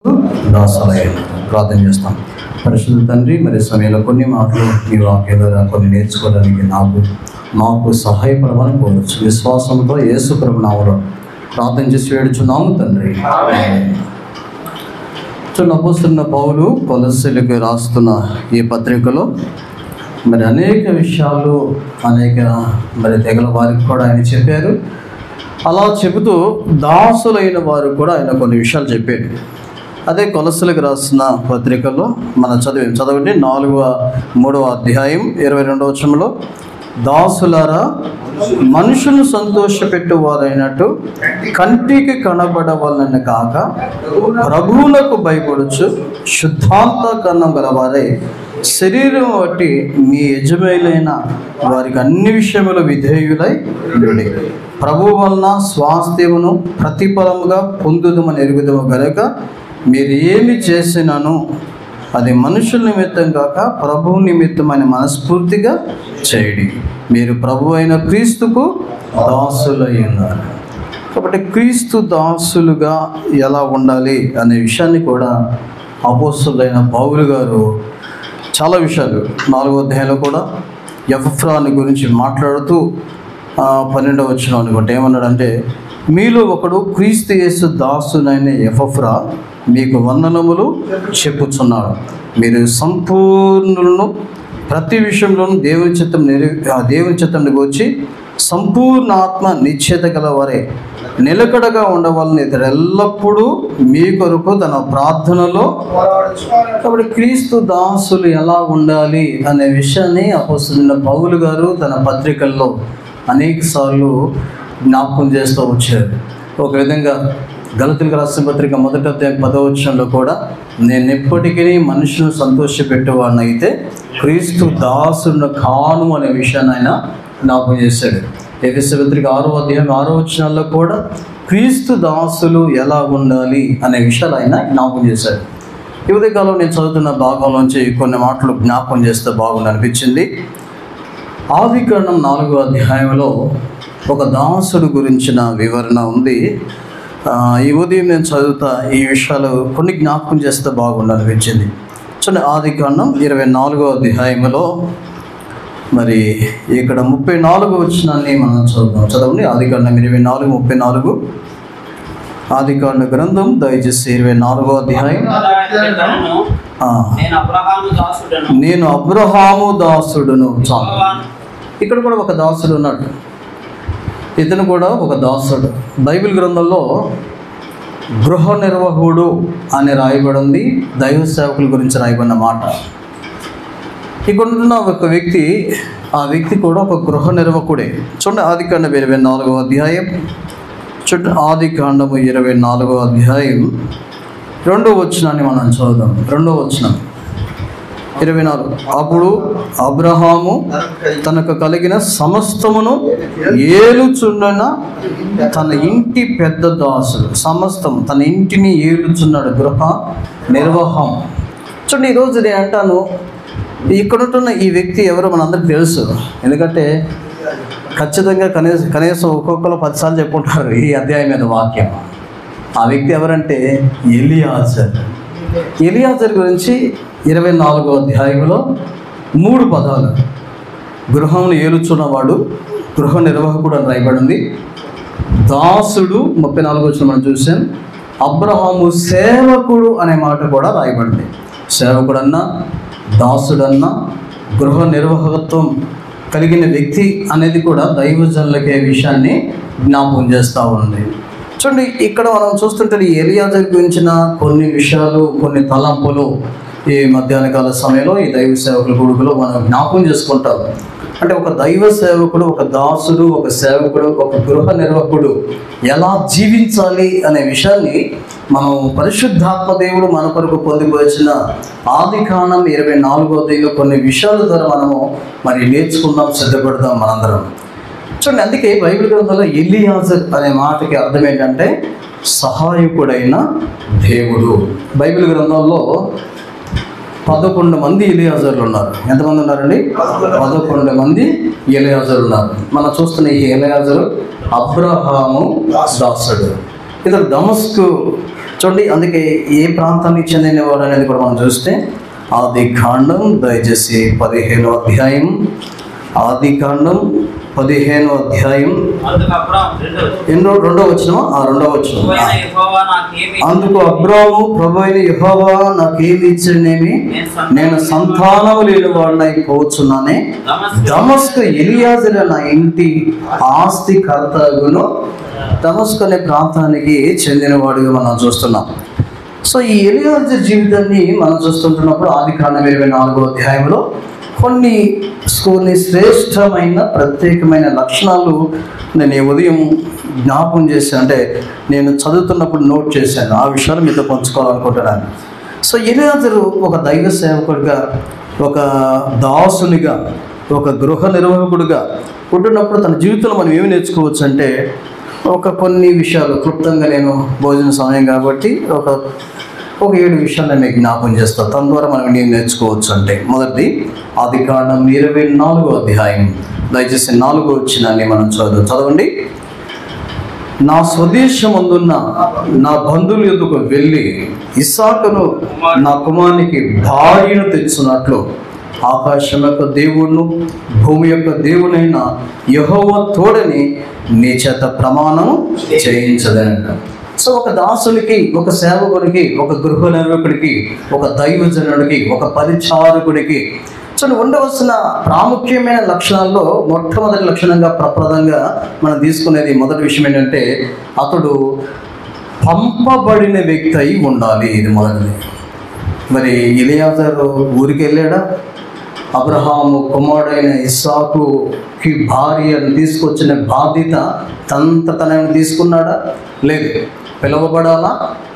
దాసాలయ ప్రార్థన చేస్తాం పరిశుద్ధ తండ్రి మరి సమయంలో కొన్ని మాటలు మీ వాక్య ద్వారా కొన్ని నేర్చుకోవడానికి నాకు మాకు సహాయపడమని కోరచ్చు విశ్వాసంతో యేసు ప్రభు నామలో ప్రార్థన చేసి వేడుచున్నాము తండ్రి నవ్వుస్తున్న పౌలు కొలసలకు రాస్తున్న ఈ పత్రికలో మరి అనేక విషయాలు అనేక మరి తెగల వారికి కూడా ఆయన చెప్పారు అలా చెబుతూ దాసులైన వారు కూడా ఆయన కొన్ని విషయాలు చెప్పాడు అదే కొలసలకు రాసిన పత్రికలో మనం చదివి చదవండి నాలుగవ మూడవ అధ్యాయం ఇరవై రెండవ వచనంలో దాసులారా మనుషులు సంతోషపెట్టువారైనట్టు కంటికి కనబడవలన కాక ప్రభువులకు భయపడుచు శుద్ధాంత కన్నం గలవారై శరీరం బట్టి మీ యజమైలైన వారికి అన్ని విషయములు విధేయులై ఉండుడి ప్రభు వలన స్వాస్థ్యమును ప్రతిఫలముగా పొందుదమని ఎరుగుదము గనక మీరు ఏమి చేసినాను అది మనుషుల నిమిత్తం కాక ప్రభువు నిమిత్తమైన మనస్ఫూర్తిగా చేయడి మీరు ప్రభు అయిన క్రీస్తుకు దాసులై ఉన్నారు కాబట్టి క్రీస్తు దాసులుగా ఎలా ఉండాలి అనే విషయాన్ని కూడా అపోస్తులైన పౌలు గారు చాలా విషయాలు నాలుగో అధ్యాయంలో కూడా ఎఫ్రాని గురించి మాట్లాడుతూ ఆ, పన్నెండవ వచ్చిన అనుకుంటే ఏమన్నాడంటే మీలో ఒకడు క్రీస్తు యేసు దాసునైన ఎఫ్రా మీకు వందనములు చెప్పుచున్నాడు మీరు సంపూర్ణులను ప్రతి విషయంలోనూ దేవుని చిత్తం నెరవే ఆ దేవుని చిత్తం వచ్చి సంపూర్ణ ఆత్మ నిశ్చేత గలవారే నిలకడగా ఉండవాలని ఇతడు ఎల్లప్పుడూ మీ కొరకు తన ప్రార్థనలో కాబట్టి క్రీస్తు దాసులు ఎలా ఉండాలి అనే విషయాన్ని అపోస్తున్న పౌలు గారు తన పత్రికల్లో అనేక సార్లు జ్ఞాపకం చేస్తూ వచ్చారు ఒక విధంగా గలతులకు రాసిన పత్రిక మొదట అధ్యాయం పదవచనంలో కూడా నేను ఎప్పటికీ మనుషులను సంతోషపెట్టేవాడిని అయితే క్రీస్తు దాసులను కాను అనే విషయాన్ని ఆయన జ్ఞాపకం చేశాడు ఎఫెస్ పత్రిక ఆరో అధ్యాయం ఆరో వచనాల్లో కూడా క్రీస్తు దాసులు ఎలా ఉండాలి అనే విషయాలు ఆయన జ్ఞాపకం చేశాడు ఈ ఉదయకాలం నేను చదువుతున్న భాగంలోంచి కొన్ని మాటలు జ్ఞాపకం చేస్తే బాగుంది అనిపించింది ఆదికాండం నాలుగో అధ్యాయంలో ఒక దాసుడు గురించిన వివరణ ఉంది ఆ, ఈ ఉదయం నేను చదువుతా ఈ విషయాలు కొన్ని జ్ఞాపకం చేస్తే బాగుండు అనిపించింది చూడండి ఆదికాండం ఇరవై నాలుగో అధ్యాయంలో మరి ఇక్కడ ముప్పై నాలుగు వచ్చినాన్ని మనం చదువుతాం చదవండి ఆదికాండం ఇరవై నాలుగు ముప్పై నాలుగు ఆదికాండ గ్రంథం దయచేసి ఇరవై నాలుగో అధ్యాయం ఇతరులను, ఆ, నేను అబ్రహాము దాసుడను నేను అబ్రహాము దాసుడును చాలు భగవాన్ ఇక్కడ కూడా ఒక దాసుడు ఉన్నాడు ఇతను కూడా ఒక దాసుడు బైబిల్ గ్రంథంలో గృహ నిర్వాహకుడు అని రాయబడి ఉంది దైవ సేవకుల గురించి రాయబడిన మాట ఇక్కడ ఉన్న ఒక వ్యక్తి ఆ వ్యక్తి కూడా ఒక గృహ నిర్వాహకుడే చూడండి ఆది కాండం ఇరవై నాలుగో అధ్యాయం చూడండి ఆది కాండము ఇరవై నాలుగో అధ్యాయం రెండో వచనాన్ని మనం చదువుదాం రెండో వచనం ఇరవై నాలుగు అప్పుడు అబ్రహాము తనకు కలిగిన సమస్తమును ఏలుచుండన తన ఇంటి పెద్ద దాసుడు సమస్తం తన ఇంటిని ఏలుచున్నాడు గృహ నిర్వాహం చూడండి ఈరోజు నేను అంటాను ఇక్కడ ఉంటున్న ఈ వ్యక్తి ఎవరో మనందరికి తెలుసు ఎందుకంటే ఖచ్చితంగా కనీసం కనీసం ఒక్కొక్కరు పదిసార్లు చెప్పుకుంటారు ఈ అధ్యాయం మీద వాక్యం ఆ వ్యక్తి ఎవరంటే ఎలియాజర్ ఎలియాజర్ గురించి ఇరవై నాలుగో అధ్యాయంలో మూడు పదాలు గృహంను ఏలుచున్నవాడు గృహ నిర్వాహకుడు అని రాయబడింది దాసుడు ముప్పై నాలుగు వచ్చిన మనం చూసాం అబ్రహాము సేవకుడు అనే మాట కూడా రాయబడింది సేవకుడన్నా దాసుడన్నా గృహ నిర్వాహకత్వం కలిగిన వ్యక్తి అనేది కూడా దైవజనులకే విషయాన్ని జ్ఞాపకం చేస్తూ ఉంది చూడండి ఇక్కడ మనం చూస్తుంటే ఈ ఎలియాజర్ గురించిన కొన్ని విషయాలు కొన్ని తలంపులు ఈ మధ్యాహ్న కాల సమయంలో ఈ దైవ సేవకుల కొడుకులో మనం జ్ఞాపకం చేసుకుంటాం అంటే ఒక దైవ సేవకుడు ఒక దాసుడు ఒక సేవకుడు ఒక గృహ నిర్వాహకుడు ఎలా జీవించాలి అనే విషయాన్ని మనం పరిశుద్ధాత్మ దేవుడు మన కొరకు పొందిపోసిన ఆది కాండం ఇరవై నాలుగో తేదీలో కొన్ని విషయాల ద్వారా మనము మరి నేర్చుకుందాం సిద్ధపడదాం మనందరం చూడండి అందుకే బైబిల్ గ్రంథంలో ఎలియాజర్ అనే మాటకి అర్థం ఏంటంటే సహాయకుడైన దేవుడు బైబిల్ గ్రంథంలో పదకొండు మంది ఎలియాజర్లు ఉన్నారు ఎంతమంది ఉన్నారండి పదకొండు మంది ఎలియాజర్లు ఉన్నారు మనం చూస్తున్న ఈ ఎలియాజరు అబ్రహాము దాసుడు ఇతడు దమస్కు చూడండి అందుకే ఏ ప్రాంతానికి చెందినవాడు అనేది కూడా మనం చూస్తే ఆది కాండం దయచేసి పదిహేను అధ్యాయం ఆది కాండం పదిహేను అధ్యాయం అందుకు అబ్రాము రెండు ఎన్నో రెండో వచ్చిన ఆ రెండో వచ్చిన ప్రభువైన యెహోవా నాకేమి అందుకు అబ్రాము ప్రభు అయిన యెహోవా నాకేమి ఇచ్చనేమి నేను సంతానము లేని వాడినై పోచున్నానే దమస్కు ఎలియాజర నా ఇంటి ఆస్తి కర్తగును దమస్కు అనే ప్రాంతానికి చెందినవాడిగా మనం చూస్తున్నాం సో ఈ ఎలియాజర్ జీవితాన్ని మనం చూస్తుంటున్నప్పుడు ఆది కాండం ఇరవై నాలుగో అధ్యాయంలో కొన్ని కొన్ని శ్రేష్టమైన ప్రత్యేకమైన లక్షణాలు నేను ఈ ఉదయం జ్ఞాపకం చేశాను అంటే నేను చదువుతున్నప్పుడు నోట్ చేశాను ఆ విషయాలు మీతో పంచుకోవాలనుకుంటున్నాను సో ఎలియాజరు ఒక దైవ సేవకుడిగా ఒక దాసునిగా ఒక గృహ నిర్వాహకుడిగా ఉంటున్నప్పుడు తన జీవితంలో మనం ఏమి నేర్చుకోవచ్చు అంటే ఒక కొన్ని విషయాలు క్లుప్తంగా నేను భోజన సమయం కాబట్టి ఒక ఒక ఏడు విషయాలు నేను మీకు జ్ఞాపకం చేస్తాను తన ద్వారా మనం ఏం నేర్చుకోవచ్చు అంటే మొదటిది ఆది కాండం ఇరవై నాలుగో అధ్యాయం దయచేసి నాలుగో వచ్చినాన్ని మనం చదువు చదవండి నా స్వదేశమందున్న నా బంధువుల ఎదుకు వెళ్ళి ఇసాకును నా కుమారునికి భార్యను తెచ్చున్నట్లు ఆకాశం యొక్క దేవుడును భూమి యొక్క దేవునైన యహోవ తోడని నీ చేత ప్రమాణం చేయించదనంట సో ఒక దాసునికి ఒక సేవకుడికి ఒక గృహ నిర్వకుడికి ఒక దైవజనుడికి ఒక పరిచారకుడికి సో ఉండవలసిన ప్రాముఖ్యమైన లక్షణాల్లో మొట్టమొదటి లక్షణంగా ప్రప్రదంగా మనం తీసుకునేది మొదటి విషయం ఏంటంటే అతడు పంపబడిన వ్యక్తి అయి ఉండాలి ఇది మొదటిది మరి ఇలియాజరు ఊరికి వెళ్ళాడా అబ్రహాము కుమారుడైన ఇస్సాకుకి భార్యను తీసుకొచ్చిన బాధ్యత తనంత తనని తీసుకున్నాడా లేదు పిలువబడాలా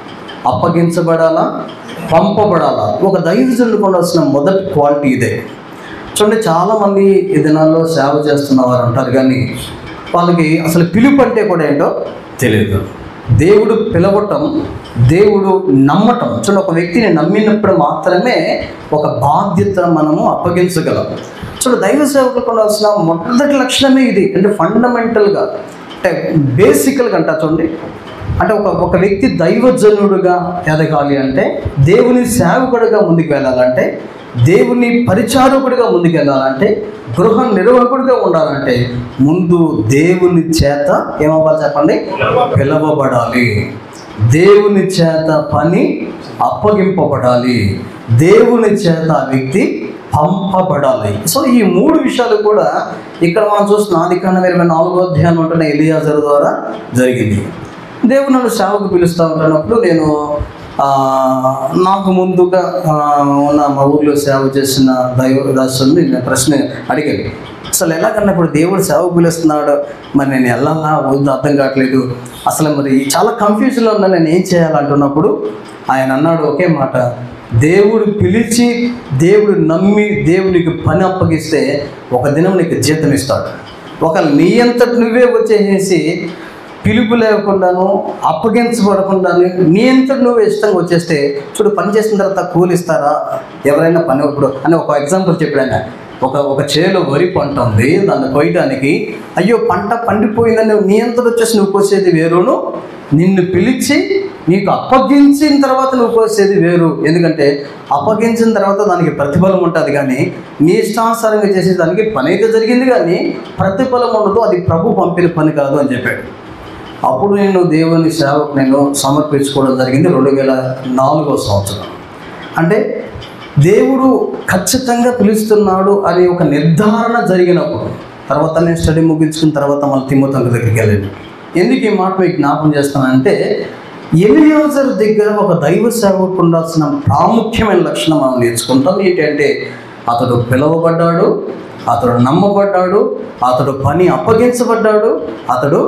అప్పగించబడాలా పంపబడాలా ఒక దైవజనుడు ఉండాల్సిన మొదటి క్వాలిటీ ఇదే చూడండి చాలామంది ఈ దినాల్లో సేవ చేస్తున్న వారు అంటారు కానీ వాళ్ళకి అసలు పిలుపు అంటే కూడా ఏంటో తెలియదు దేవుడు పిలవటం దేవుడు నమ్మటం చూడండి ఒక వ్యక్తిని నమ్మినప్పుడు మాత్రమే ఒక బాధ్యత మనము అప్పగించగలం చూడండి దైవ సేవకులకు ఉండాల్సిన మొదటి లక్షణమే ఇది అంటే ఫండమెంటల్గా అంటే బేసికల్గా అంటారు చూడండి అంటే ఒక ఒక వ్యక్తి దైవజనుడుగా ఎదగాలి అంటే దేవుని సేవకుడిగా ముందుకు వెళ్ళాలంటే దేవుని పరిచారకుడిగా ముందుకు వెళ్ళాలంటే గృహ నిర్వాహకుడిగా ఉండాలంటే ముందు దేవుని చేత ఏమవ్వాలి చెప్పండి పిలవబడాలి దేవుని చేత పని అప్పగింపబడాలి దేవుని చేత ఆ వ్యక్తి పంపబడాలి సో ఈ మూడు విషయాలు కూడా ఇక్కడ మనం చూస్తున్న ఆది కాండం ఇరవై నాలుగో అధ్యాయం ఉంటున్న ఎలియాజర్ ద్వారా జరిగింది దేవుడు నన్ను సేవకు పిలుస్తూ ఉంటున్నప్పుడు నేను ఆ, నాకు ముందుగా ఆ, ఉన్న మా ఊర్లో సేవ చేసిన దైవ దాసుని నేను ప్రశ్న అడిగాను అసలు ఎలాగన్నా ఇప్పుడు దేవుడు సేవకు పిలుస్తున్నాడు మరి నేను వెళ్ళాలా వద్దు అర్థం కావట్లేదు అసలు మరి చాలా కన్ఫ్యూజన్లో ఉన్నా నేను ఏం చేయాలంటున్నప్పుడు ఆయన అన్నాడు ఒకే మాట దేవుడు పిలిచి దేవుడు నమ్మి దేవునికి పని అప్పగిస్తే ఒక దినం నీకు జీతం ఇస్తాడు ఒక నీ అంతటి నువ్వే వచ్చేసేసి పిలుపు లేకుండాను అప్పగించబడకుండాను నీ అంతటి నువ్వు ఇష్టంగా వచ్చేస్తే చూడు పని చేసిన తర్వాత కూలిస్తారా ఎవరైనా పని ఇప్పుడు అని ఒక ఎగ్జాంపుల్ చెప్పాడు ఆయన ఒక ఒక చేలో వరి పంట ఉంది దాన్ని కొయ్యడానికి అయ్యో పంట పండిపోయిందని నీ అంతటి వచ్చేసి నువ్వు కోసేది వేరును నిన్ను పిలిచి నీకు అప్పగించిన తర్వాత నువ్వు కోసేది వేరు ఎందుకంటే అప్పగించిన తర్వాత దానికి ప్రతిఫలం ఉంటుంది కానీ నీ ఇష్టానుసారంగా చేసేదానికి పని అయితే జరిగింది కానీ ప్రతిఫలం ఉండదు అది ప్రభు పంపిన పని కాదు అని చెప్పాడు అప్పుడు నేను దేవుని సేవకు నేను సమర్పించుకోవడం జరిగింది రెండు వేల నాలుగో సంవత్సరం అంటే దేవుడు ఖచ్చితంగా పిలుస్తున్నాడు అనే ఒక నిర్ధారణ జరిగినప్పుడు తర్వాత నేను స్టడీ ముగించుకున్న తర్వాత మళ్ళీ తిమ్మతంగ దగ్గరికి వెళ్ళాను ఎందుకు ఈ మాట మీకు జ్ఞాపం చేస్తానంటే ఎలియాజర్ దగ్గర ఒక దైవ సేవకు ఉండాల్సిన ప్రాముఖ్యమైన లక్షణం మనం నేర్చుకుంటాం ఏంటంటే అతడు పిలువబడ్డాడు అతడు నమ్మబడ్డాడు అతడు పని అప్పగించబడ్డాడు అతడు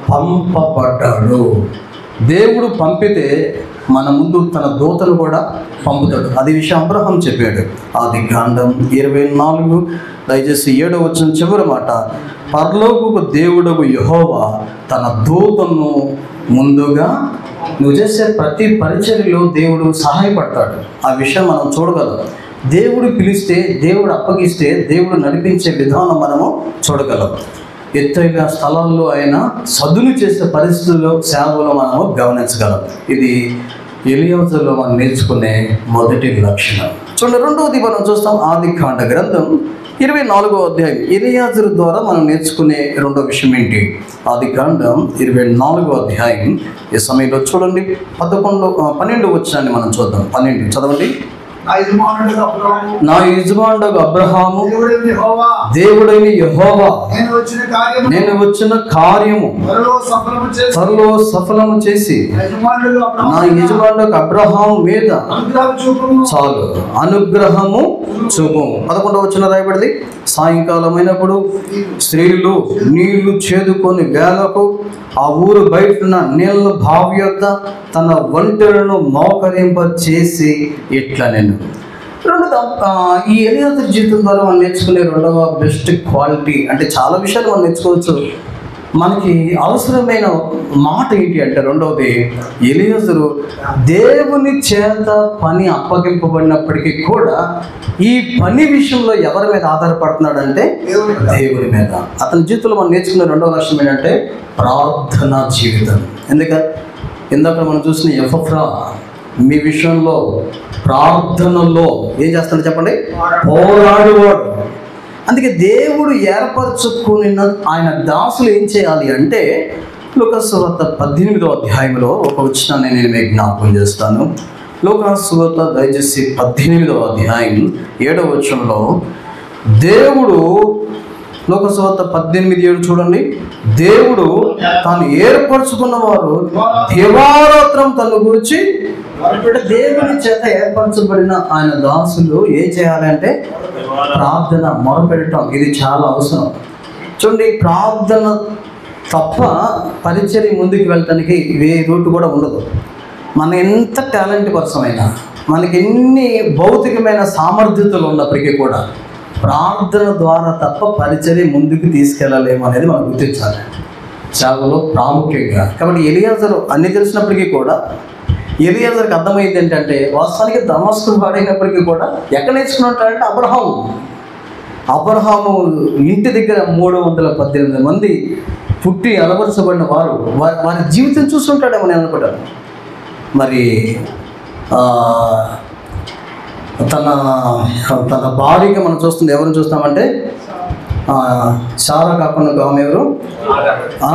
పంపబడ్డాడు దేవుడు పంపితే మన ముందు తన దూతను కూడా పంపుతాడు అది విషయం అబ్రహం చెప్పాడు ఆది కాండం ఇరవై నాలుగు దయచేసి ఏడో వచ్చిన చివరి మాట పరలోకపు దేవుడకు యహోవా తన దూతను ముందుగా నువ్వు చేసే ప్రతి పరిచర్యలో దేవుడు సహాయపడతాడు ఆ విషయం మనం చూడగలం దేవుడు పిలిస్తే దేవుడు అప్పగిస్తే దేవుడు నడిపించే విధానం మనము చూడగలం ఎత్తైన స్థలాల్లో ఆయన సదును చేసే పరిస్థితుల్లో సేవలో మనము గమనించగలం ఇది ఎలియోజులో మనం నేర్చుకునే మొదటి లక్షణం చూడండి రెండవది మనం చూస్తాం ఆది కాండ గ్రంథం ఇరవై నాలుగో అధ్యాయం ఎలియాజరు ద్వారా మనం నేర్చుకునే రెండో విషయం ఏంటి ఆది కాండం ఇరవై నాలుగో అధ్యాయం ఈ సమయంలో చూడండి పదకొండు ఆ, పన్నెండు వచ్చాన్ని మనం చూద్దాం పన్నెండు చదవండి నా యజమానుడు అబ్రహాము నా యజమానుడు అబ్రహాము దేవుడైన యెహోవా దేవుడైన యెహోవా నేను వచ్చిన కార్యము నేను వచ్చిన కార్యము త్వరలో సఫలము చేసి త్వరలో సఫలము చేసి యజమానుడు నా అబ్రహాము యజమానుడు అబ్రహాం మీద అనుగ్రహం చూపుము చాలు అనుగ్రహము చూపు పదకొండవ వచ్చిన రాయబడింది సాయంకాలమైనప్పుడు స్త్రీలు నీళ్లు చేదుకొని వేలకు ఆ ఊరు బయటన నీళ్ళ బావి యొద్ద తన ఒంటెలను మోకరింప చేసి ఇట్లా నేను రెండు ఆ, ఈ ఎలియాజర్ జీవితం ద్వారా మనం నేర్చుకునే రెండవ బెస్ట్ క్వాలిటీ అంటే చాలా విషయాలు మనం నేర్చుకోవచ్చు మనకి అవసరమైన మాట ఏంటి అంటే రెండవది ఎలియజరు దేవుని చేత పని అప్పగింపబడినప్పటికీ కూడా ఈ పని విషయంలో ఎవరి మీద ఆధారపడుతున్నాడంటే దేవుని మీద. దేవుని మీద అతని జీవితంలో మనం నేర్చుకున్న రెండవ లక్ష్యం ఏంటంటే ప్రార్థనా జీవితం ఎందుక ఇందాక మనం చూసిన ఎఫ్రా మీ విషయంలో ప్రార్థనలో ఏం చేస్తాడు చెప్పండి పోరాడువాడు అందుకే దేవుడు ఏర్పరచుకున్న ఆయన దాసులు ఏం చేయాలి అంటే లోకసువార్త పద్దెనిమిదో అధ్యాయంలో ఒక వచనాన్ని నేను మీకు జ్ఞాపకం చేస్తాను లోకసువార్త దయచేసి పద్దెనిమిదో అధ్యాయం ఏడవ వచనంలో దేవుడు లోకసువార్త పద్దెనిమిది ఏడు చూడండి దేవుడు తాను ఏర్పరచుకున్న వారు దివారాత్రం తన గురించి అంటే దేవుని చేత ఏర్పరచబడిన ఆయన దాసులు ఏం చేయాలంటే ప్రార్థన మొరపెట్టడం ఇది చాలా అవసరం చూడండి ప్రార్థన తప్ప పరిచర్య ముందుకు వెళ్ళటానికి వే రూట్ కూడా ఉండదు మన ఎంత టాలెంట్ పర్సమైనా మనకి ఎన్ని భౌతికమైన సామర్థ్యతలు ఉన్నప్పటికీ కూడా ప్రార్థన ద్వారా తప్ప పరిచర్య ముందుకు తీసుకెళ్ళలేము అనేది మనం గుర్తించాలి సేవలో ప్రాముఖ్యంగా కాబట్టి ఎలియాజరు అన్ని తెలిసినప్పటికీ కూడా ఎలియాజర్కి అర్థమైంది ఏంటంటే వాస్తవానికి దమస్కు వాడైనప్పటికీ కూడా ఎక్కడ నేర్చుకున్నట్టారంటే అబ్రహాం అబ్రహాము ఇంటి దగ్గర మూడు వందల పద్దెనిమిది మంది పుట్టి అలవరచబడిన వారు వారి వారి జీవితం చూస్తుంటాడేమో నేను అనుకుంటాను మరి ఆ, తన తన భార్యగా మనం చూస్తుంది ఎవరిని చూస్తామంటే ఆ, సారా కాకుండా ఆమె ఎవరు ఆ?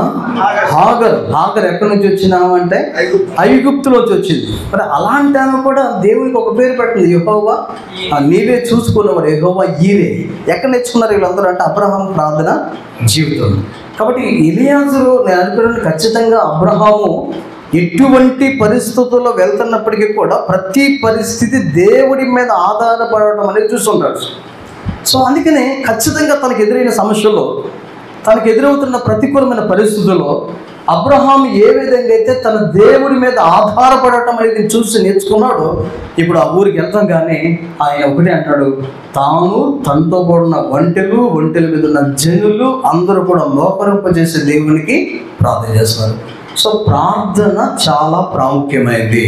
హాగర్ హాగర్ ఎక్కడి నుంచి వచ్చినామంటే ఐగుప్తులోంచి వచ్చింది మరి అలాంటి ఆమె కూడా దేవునికి ఒక పేరు పెట్టింది యహోవా ఆ, నీవే చూసుకున్నవాడు యహోవా ఈవే ఎక్కడ నేర్చుకున్నారు వీళ్ళందరూ అంటే అబ్రహాం ప్రార్థన జీవితం కాబట్టి ఇలియాజులు నేను అనుకున్నాను ఖచ్చితంగా అబ్రహాము ఎటువంటి పరిస్థితుల్లో వెళ్తున్నప్పటికీ కూడా ప్రతి పరిస్థితి దేవుడి మీద ఆధారపడటం అనేది చూస్తుంటాడు సో అందుకనే ఖచ్చితంగా తనకు ఎదురైన సమస్యల్లో తనకు ఎదురవుతున్న ప్రతికూలమైన పరిస్థితుల్లో అబ్రహాం ఏ విధంగా అయితే తన దేవుడి మీద ఆధారపడటం అనేది చూసి నేర్చుకున్నాడో ఇప్పుడు ఆ ఊరికి వెళ్తాం కానీ ఆయన ఒకటే అంటాడు తాను తనతో కూడిన ఒంటెలు ఒంటెల మీద ఉన్న జనులు అందరూ కూడా మోకరింపజేసే దేవునికి ప్రార్థన చేస్తున్నారు సో ప్రార్థన చాలా ప్రాముఖ్యమైనది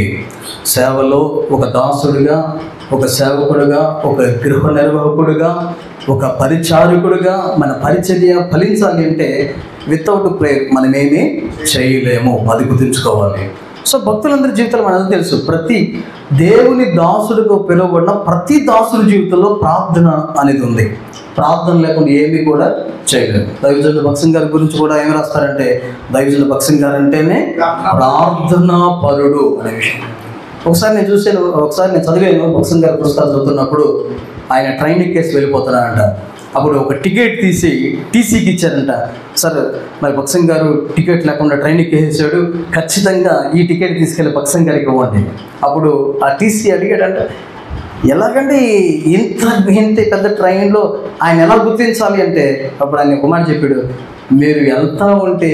సేవలో ఒక దాసుడిగా ఒక సేవకుడుగా ఒక గృహ నిర్వాహకుడుగా ఒక పరిచారకుడుగా మన పరిచర్య ఫలించాలి అంటే వితౌట్ ప్రేయర్ మనమేమీ చేయలేము అది గుర్తుంచుకోవాలి సో భక్తులందరి జీవితంలో మనకు తెలుసు ప్రతి దేవుని దాసుడిగా పిలువబడిన ప్రతి దాసుడి జీవితంలో ప్రార్థన అనేది ఉంది ప్రార్థన లేకుండా ఏమీ కూడా చేయలేదు దైవజనుడు భక్సింగ్ గారి గురించి కూడా ఏం రాస్తారంటే దైవజనుడు భక్సింగ్ గారు అంటేనే ప్రార్థనా పరుడు అనే విషయం ఒకసారి నేను చూసాను ఒకసారి నేను చదివాను భక్సింగ్ గారి పుస్తకాలు చదువుతున్నప్పుడు ఆయన ట్రైన్ ఎక్కేసి వెళ్ళిపోతున్నారంట అప్పుడు ఒక టికెట్ తీసి టీసీకి ఇచ్చారంట సార్ మరి భక్సింగ్ గారు టికెట్ లేకుండా ట్రైన్ ఎక్కేసాడు ఖచ్చితంగా ఈ టికెట్ తీసుకెళ్ళి భక్సింగ్ గారికి ఇవ్వండి అప్పుడు ఆ టీసీ అడిగాడంట ఎలాగంటే ఇంత ఇంత పెద్ద ట్రైన్లో ఆయన ఎలా గుర్తించాలి అంటే అప్పుడు ఆయన కుమార్ చెప్పాడు మీరు వెళ్తా ఉంటే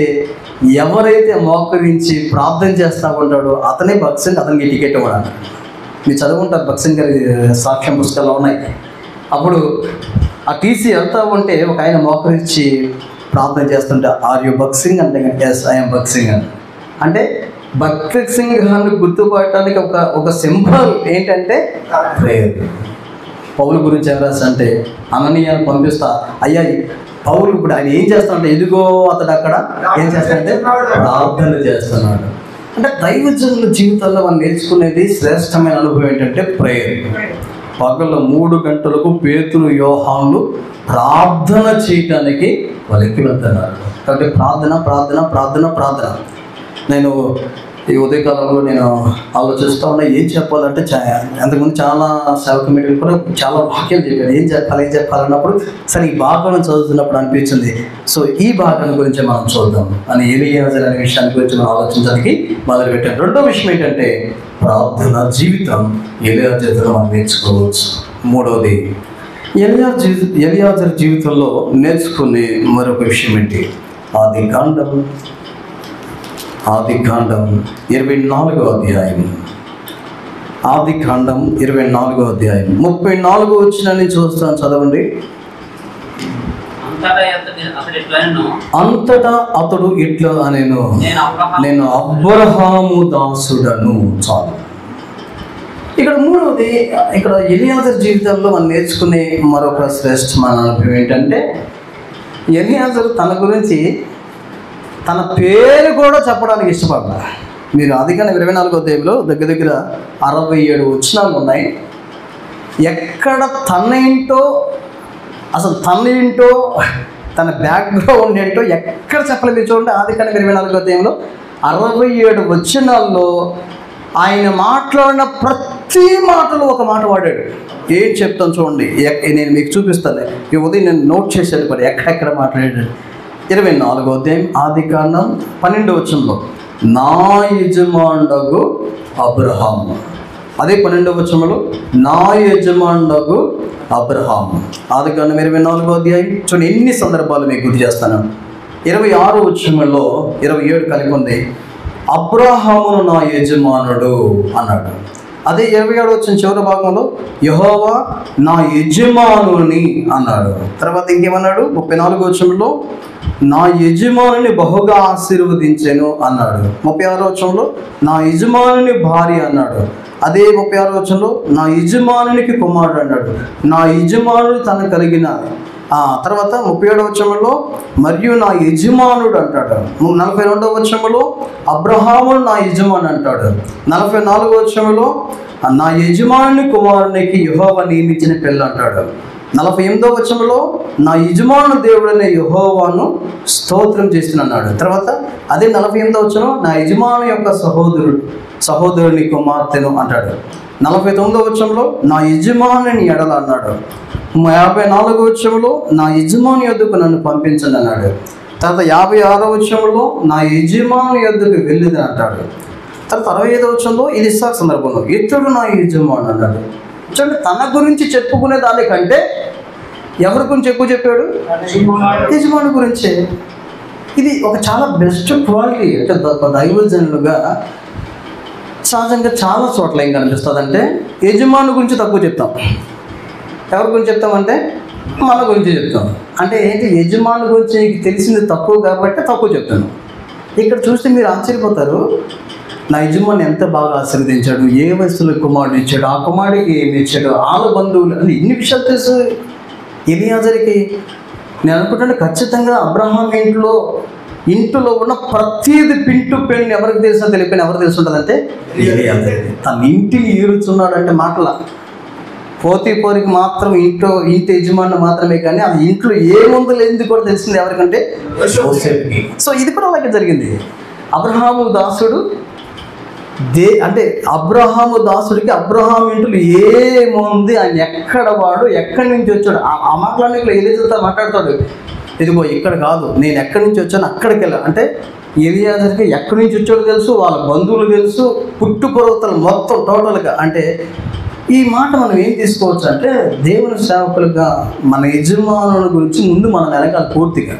ఎవరైతే మోకరించి ప్రార్థన చేస్తూ ఉంటాడో అతనే భక్సింగ్ అతనికి టికెట్ ఇవ్వడానికి మీరు చదువుకుంటారు భక్సింగ్ గారి సాక్ష్యం పుస్తకాలు ఉన్నాయి అప్పుడు ఆ టీసీ వెళ్తా ఉంటే ఒక ఆయన మోకరించి ప్రార్థన చేస్తుంటే ఆర్ యు బక్సింగ్ అంటే ఎస్ ఐఎమ్ బక్సింగ్ అని అంటే భక్త్ సింగ్ అని గుర్తుపడటానికి ఒక ఒక సింబల్ ఏంటంటే ప్రేయర్ పౌలు గురించి ఏం రాస్తా అంటే అననీయాన్ని పంపిస్తా అయ్యా పౌలు ఇప్పుడు ఆయన ఏం చేస్తాడంటే ఎదుగో అతడు అక్కడ ఏం చేస్తాడంటే ప్రార్థన చేస్తున్నాడు అంటే దైవజనుల జీవితాల్లో మనం నేర్చుకునేది శ్రేష్టమైన అనుభవం ఏంటంటే ప్రేయర్ పగల మూడు గంటలకు పేతులు యోహాన్లు ప్రార్థన చేయటానికి వాళ్ళకి వెళ్తున్నారు కాబట్టి ప్రార్థన ప్రార్థన ప్రార్థన ప్రార్థన నేను ఈ ఉదయకాలంలో నేను ఆలోచిస్తూ ఉన్నా ఏం చెప్పాలంటే చా అంతకుముందు చాలా సేవ కమిటీలు కూడా చాలా వాక్యాలు చెప్పారు ఏం చెప్పాలి ఏం చెప్పాలన్నప్పుడు సరే ఈ భాగాన్ని చదువుతున్నప్పుడు అనిపించింది సో ఈ భాగాన్ని గురించి మనం చూద్దాం అని ఎలియాజర్ అనే విషయాన్ని గురించి మనం ఆలోచించడానికి మొదలుపెట్టాం రెండో విషయం ఏంటంటే ప్రార్థన జీవితం ఎలియాజర్తో మనం నేర్చుకోవచ్చు మూడవది ఎలియా జీవి ఎలియాజర్ జీవితంలో నేర్చుకునే మరొక విషయం ఏంటి ఆది కాండం ఆది కాండం ఇరవై నాలుగో అధ్యాయం ఆది కాండం ఇరవై నాలుగో అధ్యాయం ముప్పై నాలుగో వచ్చిన నేను చూస్తాను చదవండి అంతటా అతని అతడు ఇట్లను అంతటా అతడు ఇట్లా నేను నేను అబ్రహాము నేను అబ్రహాము దాసుడను చాలు ఇక్కడ మూడవది ఇక్కడ ఎలియాజర్ జీవితంలో మనం నేర్చుకునే మరొక శ్రేష్టమైన అనుభవం ఏంటంటే ఎలియాజర్ తన గురించి తన పేరు కూడా చెప్పడానికి ఇష్టపడ్డా మీరు అధికంగా ఇరవై నాలుగో దేవులో దగ్గర దగ్గర అరవై ఏడు వచ్చినాలు ఉన్నాయి ఎక్కడ తన ఏంటో అసలు తన ఏంటో తన బ్యాక్గ్రౌండ్ ఏంటో ఎక్కడ చెప్పలేదు మీరు చూడండి ఆది కనుక ఇరవై నాలుగో అధ్యాయంలో అరవై ఏడు వచనాల్లో ఆయన మాట్లాడిన ప్రతి మాటలో ఒక మాట వాడాడు ఏం చెప్తాను చూడండి ఎక్- నేను మీకు చూపిస్తాను ఈ ఉదయం నేను నోట్ చేశాను కూడా ఎక్కడెక్కడ మాట్లాడాడు ఇరవై నాలుగో అధ్యాయం ఆది కాండం పన్నెండో వచనంలో నా యజమానుడగు అబ్రహాము అదే పన్నెండవ వచనంలో నా యజమానుడగు అబ్రహాము ఆది కాండం ఇరవై నాలుగో అధ్యాయం చూడండి ఎన్ని సందర్భాలు మీకు గుర్తు చేస్తాను ఇరవై ఆరో వచనంలో ఇరవై ఏడు కలిపి ఉంది అబ్రహామును నా యజమానుడు అన్నాడు అదే ఇరవై ఏడు వచ్చిన చివరి భాగంలో యహోవా నా యజమానుని అన్నాడు తర్వాత ఇంకేమన్నాడు ముప్పై నాలుగు వచనంలో నా యజమానుని బహుగా ఆశీర్వదించాను అన్నాడు ముప్పై ఆరో వచనంలో నా యజమానుని భార్య అన్నాడు అదే ముప్పై ఆరో వచనంలో నా యజమానునికి కుమారుడు అన్నాడు నా యజమానుడు తన కలిగిన ఆ తర్వాత ముప్పై ఏడవ వచనంలో మరియు నా యజమానుడు అంటాడు నలభై రెండవ వచనంలో అబ్రహాముడు నా యజమాని అంటాడు నలభై నాలుగవ వచనంలో నా యజమానుని కుమారునికి యహోవ నియమించిన పిల్ల అంటాడు నలభై ఎనిమిదో వచనంలో నా యజమాను దేవుడనే యహోవాను స్తోత్రం చేస్తున్నాడు తర్వాత అదే నలభై ఎనిమిదో వచనం నా యజమాను యొక్క సహోదరుడు సహోదరుని కుమార్తెను అంటాడు నలభై తొమ్మిదో వచనంలో నా యజమానుని ఎడల అన్నాడు యాభై నాలుగో వచ్చంలో నా యజమాని యొద్దకు నన్ను పంపించండి అన్నాడు తర్వాత యాభై ఆరో వచ్చంలో నా యజమాని యొద్దకు వెళ్ళిది అంటాడు తర్వాత అరవై ఐదో వచ్చంలో ఇది ఇస్సాక్ సందర్భంలో ఇతడు నా యజమాని అన్నాడు చూడండి తన గురించి చెప్పుకునే దానికంటే ఎవరి గురించి ఎక్కువ చెప్పాడు యజమాని గురించే ఇది ఒక చాలా బెస్ట్ క్వాలిటీ అంటే ద- దైవజనులుగా సహజంగా చాలా చోట్ల ఏం కనిపిస్తుంది అంటే యజమాని గురించి తక్కువ చెప్తాం ఎవరి గురించి చెప్తామంటే మన గురించి చెప్తాం అంటే ఏంటి యజమాని గురించి నీకు తెలిసింది తక్కువ కాబట్టి తక్కువ చెప్తాను ఇక్కడ చూస్తే మీరు ఆశ్చర్యపోతారు నా యజమాని ఎంత బాగా ఆశీర్వదించాడు ఏ వయసులో కుమారుడు ఇచ్చాడు ఆ కుమారుడికి ఏమి ఇచ్చాడు వాళ్ళ బంధువులు అని ఇన్ని విషయాలు తెలుసు ఎలియాజరికి నేను అనుకుంటాను ఖచ్చితంగా అబ్రహాం ఇంట్లో ఇంట్లో ఉన్న ప్రతిది పింటు పెన్ను ఎవరికి తెలిసినా తెలిపిన ఎవరు తెలిసి ఉంటుందంటే ఎలియాజర్కి. తన ఇంటిని ఏరుచున్నాడంటే మాటల పోతి పోరికి మాత్రం ఇంట్లో ఇంటి యజమాని మాత్రమే కానీ ఆ ఇంట్లో ఏముందో లేనిది కూడా తెలిసింది ఎవరికంటే యోసేపుకి. సో ఇది కూడా అలాగే జరిగింది అబ్రహాము దాసుడు దే అంటే అబ్రహాము దాసుడికి అబ్రహాం ఇంట్లో ఏముంది ఆయన ఎక్కడ వాడు ఎక్కడి నుంచి వచ్చాడు ఆ- ఆ మాటలన్నింటిలో ఏదైతే మాట్లాడతాడు ఇదిగో ఇక్కడ కాదు నేను ఎక్కడి నుంచి వచ్చాను అక్కడికి వెళ్ళా అంటే ఏలియాజర్కి ఎక్కడి నుంచి వచ్చాడో తెలుసు వాళ్ళ బంధువులు తెలుసు పుట్టు పర్వతాలు మొత్తం టోటల్గా అంటే ఈ మాట మనం ఏం తీసుకోవచ్చు అంటే దేవుని సేవకులుగా మన యజమానుల గురించి ముందు మనం వెనకాల పూర్తిగా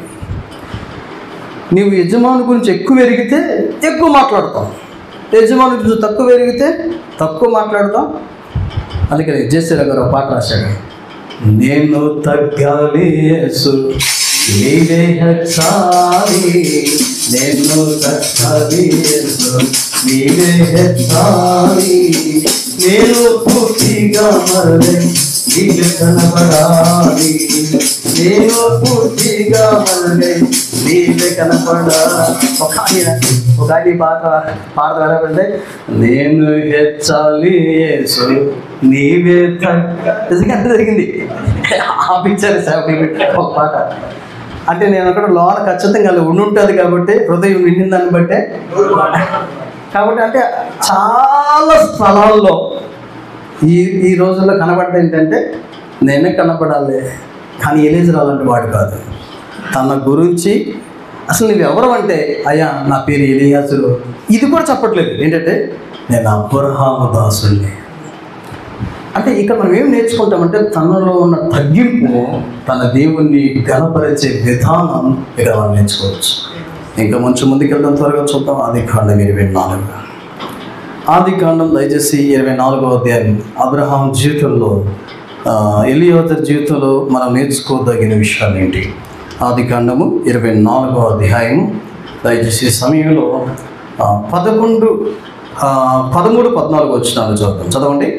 నీవు యజమాని గురించి ఎక్కువ ఎరిగితే ఎక్కువ మాట్లాడతాం యజమాని గురించి తక్కువ ఎరిగితే తక్కువ మాట్లాడతాం అందుకని జేసీర గారు ఒక పాట రాశాడు నేను తగ్గాలి యేసు నీవే హెచ్చాలి నేను తగ్గాలి యేసు నీవే హెచ్చాలి నేను పూర్తిగా మరలే నీవే కనపడాలి నేను పూర్తిగా మళ్ళీ నీవే కనపడాలి ఒక ఆయన ఒక ఆయన ఈ పాట పాట వెళ్ళాలంటే నేను హెచ్చాలి యేసు నీవే తగ్గ నిజంగా అంత జరిగింది ఆ పిక్చర్ ఒక పాట అంటే నేను అక్కడ లోన ఖచ్చితంగా అలా ఉండి ఉంటుంది కాబట్టి హృదయం నిండిన దాన్ని బట్టే కాబట్టి అంటే చాలా స్థలాల్లో ఈ ఈ రోజుల్లో కనబడ్డ ఏంటంటే నేనే కనపడాలి కానీ ఎలీజర్ అలాంటి వాడు కాదు తన గురించి అసలు నువ్వు ఎవరు అంటే అయ్యా నా పేరు ఎలియాసులు ఇది కూడా చెప్పట్లేదు ఏంటంటే నేను అబ్రహాము దాసుల్ని అంటే ఇక్కడ మనం ఏం నేర్చుకుంటామంటే తనలో ఉన్న తగ్గింపు తన దేవుణ్ణి గణపరిచే విధానం ఇక్కడ మనం నేర్చుకోవచ్చు ఇంకా కొంచెం ముందుకెళ్దాం త్వరగా చూద్దాం ఆది కాండం ఇరవై నాలుగు ఆది కాండం దయచేసి ఇరవై నాలుగో అధ్యాయం అబ్రహాం జీవితంలో ఆ, ఎలియోదర్ జీవితంలో మనం నేర్చుకోదగిన విషయాలు ఏంటి ఆది కాండము ఇరవై నాలుగో అధ్యాయం దయచేసి ఈ సమయంలో ఆ, పదకొండు ఆ, పదమూడు పద్నాలుగు వచ్చినాలు చదువుతాం చదవండి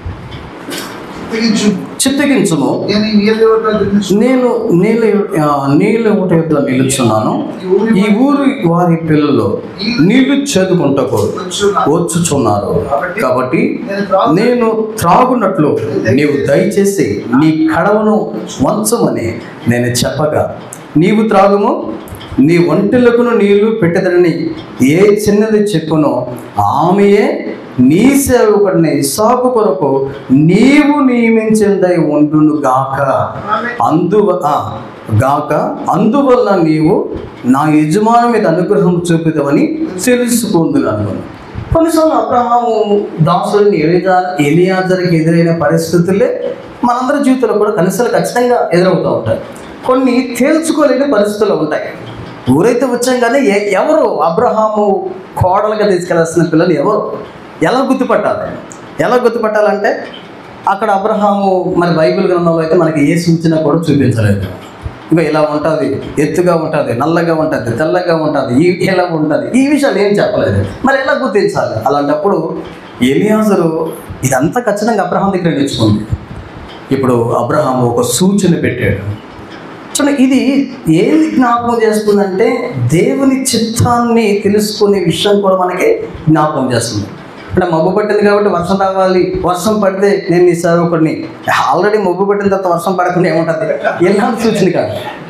తెగించు చిత్తగించుము నేను ఈ నీళ్ళ వద్ద నిలుచు. నేను నీళ్ళు ఆ, నీళ్ళు ఒకటి యొద్ద నిలుచున్నాను ఈ ఊరి వారి పిల్లలు నీళ్లు చేదుకుంటకు వచ్చుచున్నారు కాబట్టి నేను త్రాగునట్లు నీవు దయచేసి నీ కడవను వంచమని నేను చెప్పగా నీవు త్రాగుము నీ ఒంటిలకును నీళ్లు పెట్టదనని ఏ చిన్నది చెప్పునో ఆమెయే నీ సేవకుడిని ఇసాకు కొరకు నీవు నియమించిందై ఉండును గాక అందువ ఆ, గాక అందువల్ల నీవు నా యజమాని మీద అనుగ్రహం చూపుదామని తెలుసుకుందున్నాను కొన్నిసార్లు అబ్రహాము దాసుడిని ఎలిజా ఎలియాజర్కి ఎదురైన పరిస్థితులే మనందరి జీవితంలో కూడా కనీసాలు ఖచ్చితంగా ఎదురవుతూ ఉంటాయి కొన్ని తేల్చుకోలేని పరిస్థితులు ఉంటాయి ఊరైతే వచ్చాం కానీ ఎ- ఎవరు అబ్రహాము కోడలుగా తీసుకెళ్లాల్సిన పిల్లలు ఎవరు ఎలా గుర్తుపట్టాలి ఎలా గుర్తుపట్టాలంటే అక్కడ అబ్రహాము మరి బైబిల్ గ్రంథంలో అయితే మనకి ఏ సూచన కూడా చూపించలేదు ఇంకా ఇలా ఉంటుంది ఎత్తుగా ఉంటుంది నల్లగా ఉంటుంది తెల్లగా ఉంటుంది ఈ ఇలా ఉంటుంది ఈ విషయాలు ఏం చెప్పలేదు మరి ఎలా గుర్తించాలి అలాంటప్పుడు ఎలియాజరు ఇదంతా ఖచ్చితంగా అబ్రహాం దగ్గర నేర్చుకుంది ఇప్పుడు అబ్రహాం ఒక సూచన పెట్టాడు చూడండి ఇది ఏది జ్ఞాపకం చేస్తుందంటే దేవుని చిత్తాన్ని తెలుసుకునే విషయం కూడా మనకి జ్ఞాపకం చేస్తుంది అంటే మబ్బు పట్టింది కాబట్టి వర్షం రావాలి వర్షం పడితే నేను నీ సేవకుడిని ఆల్రెడీ మబ్బు పట్టిన తర్వాత వర్షం పడకుండా ఏముంటుంది ఎలాంటి సూచన కాదు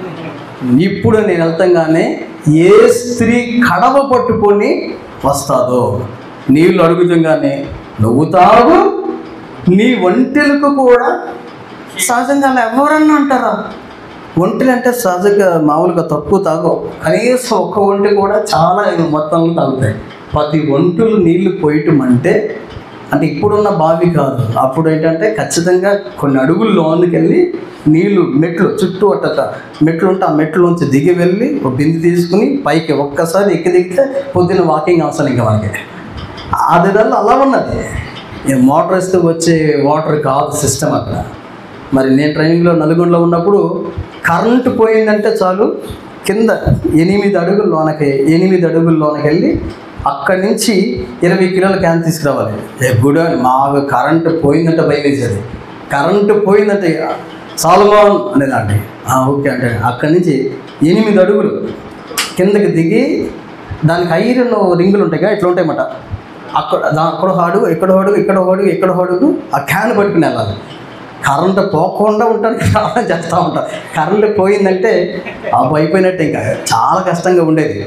ఇప్పుడు నేను వెళ్తాగానే ఏ స్త్రీ కడవ పట్టుకొని వస్తాదో నీళ్ళు అడుగుతుంగానే నువ్వు తాగు నీ ఒంటెలకు కూడా సహజంగా అలా ఎవరన్నా అంటారా ఒంటెలు అంటే సహజంగా మామూలుగా తక్కువ తాగవు కనీసం ఒక్క ఒంటి కూడా చాలా మొత్తంలో తాగుతాయి ప్రతి ఒంటులు నీళ్లు పోయటం అంటే అంటే ఇప్పుడున్న బావి కాదు అప్పుడు ఏంటంటే ఖచ్చితంగా కొన్ని అడుగులు లోనికి వెళ్ళి నీళ్లు మెట్లు చుట్టూ అట్ట మెట్లు ఉంటే ఆ మెట్లులోంచి దిగి వెళ్ళి ఒక బింది తీసుకుని పైకి ఒక్కసారి ఎక్కి దిగితే పొద్దున్న వాకింగ్ అవసరం ఇంకా మనకి ఆ దినాల్లో అలా ఉన్నది ఈ మోటార్ వేస్తే వచ్చే వాటర్ కాదు సిస్టమ్ అక్కడ మరి నేను ట్రైనింగ్లో నల్గొండలో ఉన్నప్పుడు కరెంటు పోయిందంటే చాలు కింద ఎనిమిది అడుగుల లోనకి ఎనిమిది అడుగుల లోనకి వెళ్ళి అక్కడి నుంచి ఇరవై కిలోల క్యాన్ తీసుకురావాలి ఏ గుడ్ మాకు కరెంటు పోయిందంటే భయం వేసేది కరెంటు పోయిందంటే సాల్మాన్ అనేదండి "ఆ, ఓకే అంటే అక్కడి నుంచి ఎనిమిది అడుగులు కిందకి దిగి దానికి ఐరన్ రింగులు ఉంటాయి కదా ఇట్లా ఉంటాయన్నమాట అక్కడ దా- అక్కడ ఒక అడుగు ఇక్కడ ఒక అడుగు ఇక్కడ ఒక అడుగు ఇక్కడ ఒక అడుగు ఆ క్యాన్ పట్టుకుని వెళ్ళాలి కరెంటు పోకుండా ఉంటాను ప్రయాణం చేస్తూ ఉంటాను కరెంటు పోయిందంటే ఆ అయిపోయినట్టే ఇంకా చాలా కష్టంగా ఉండేది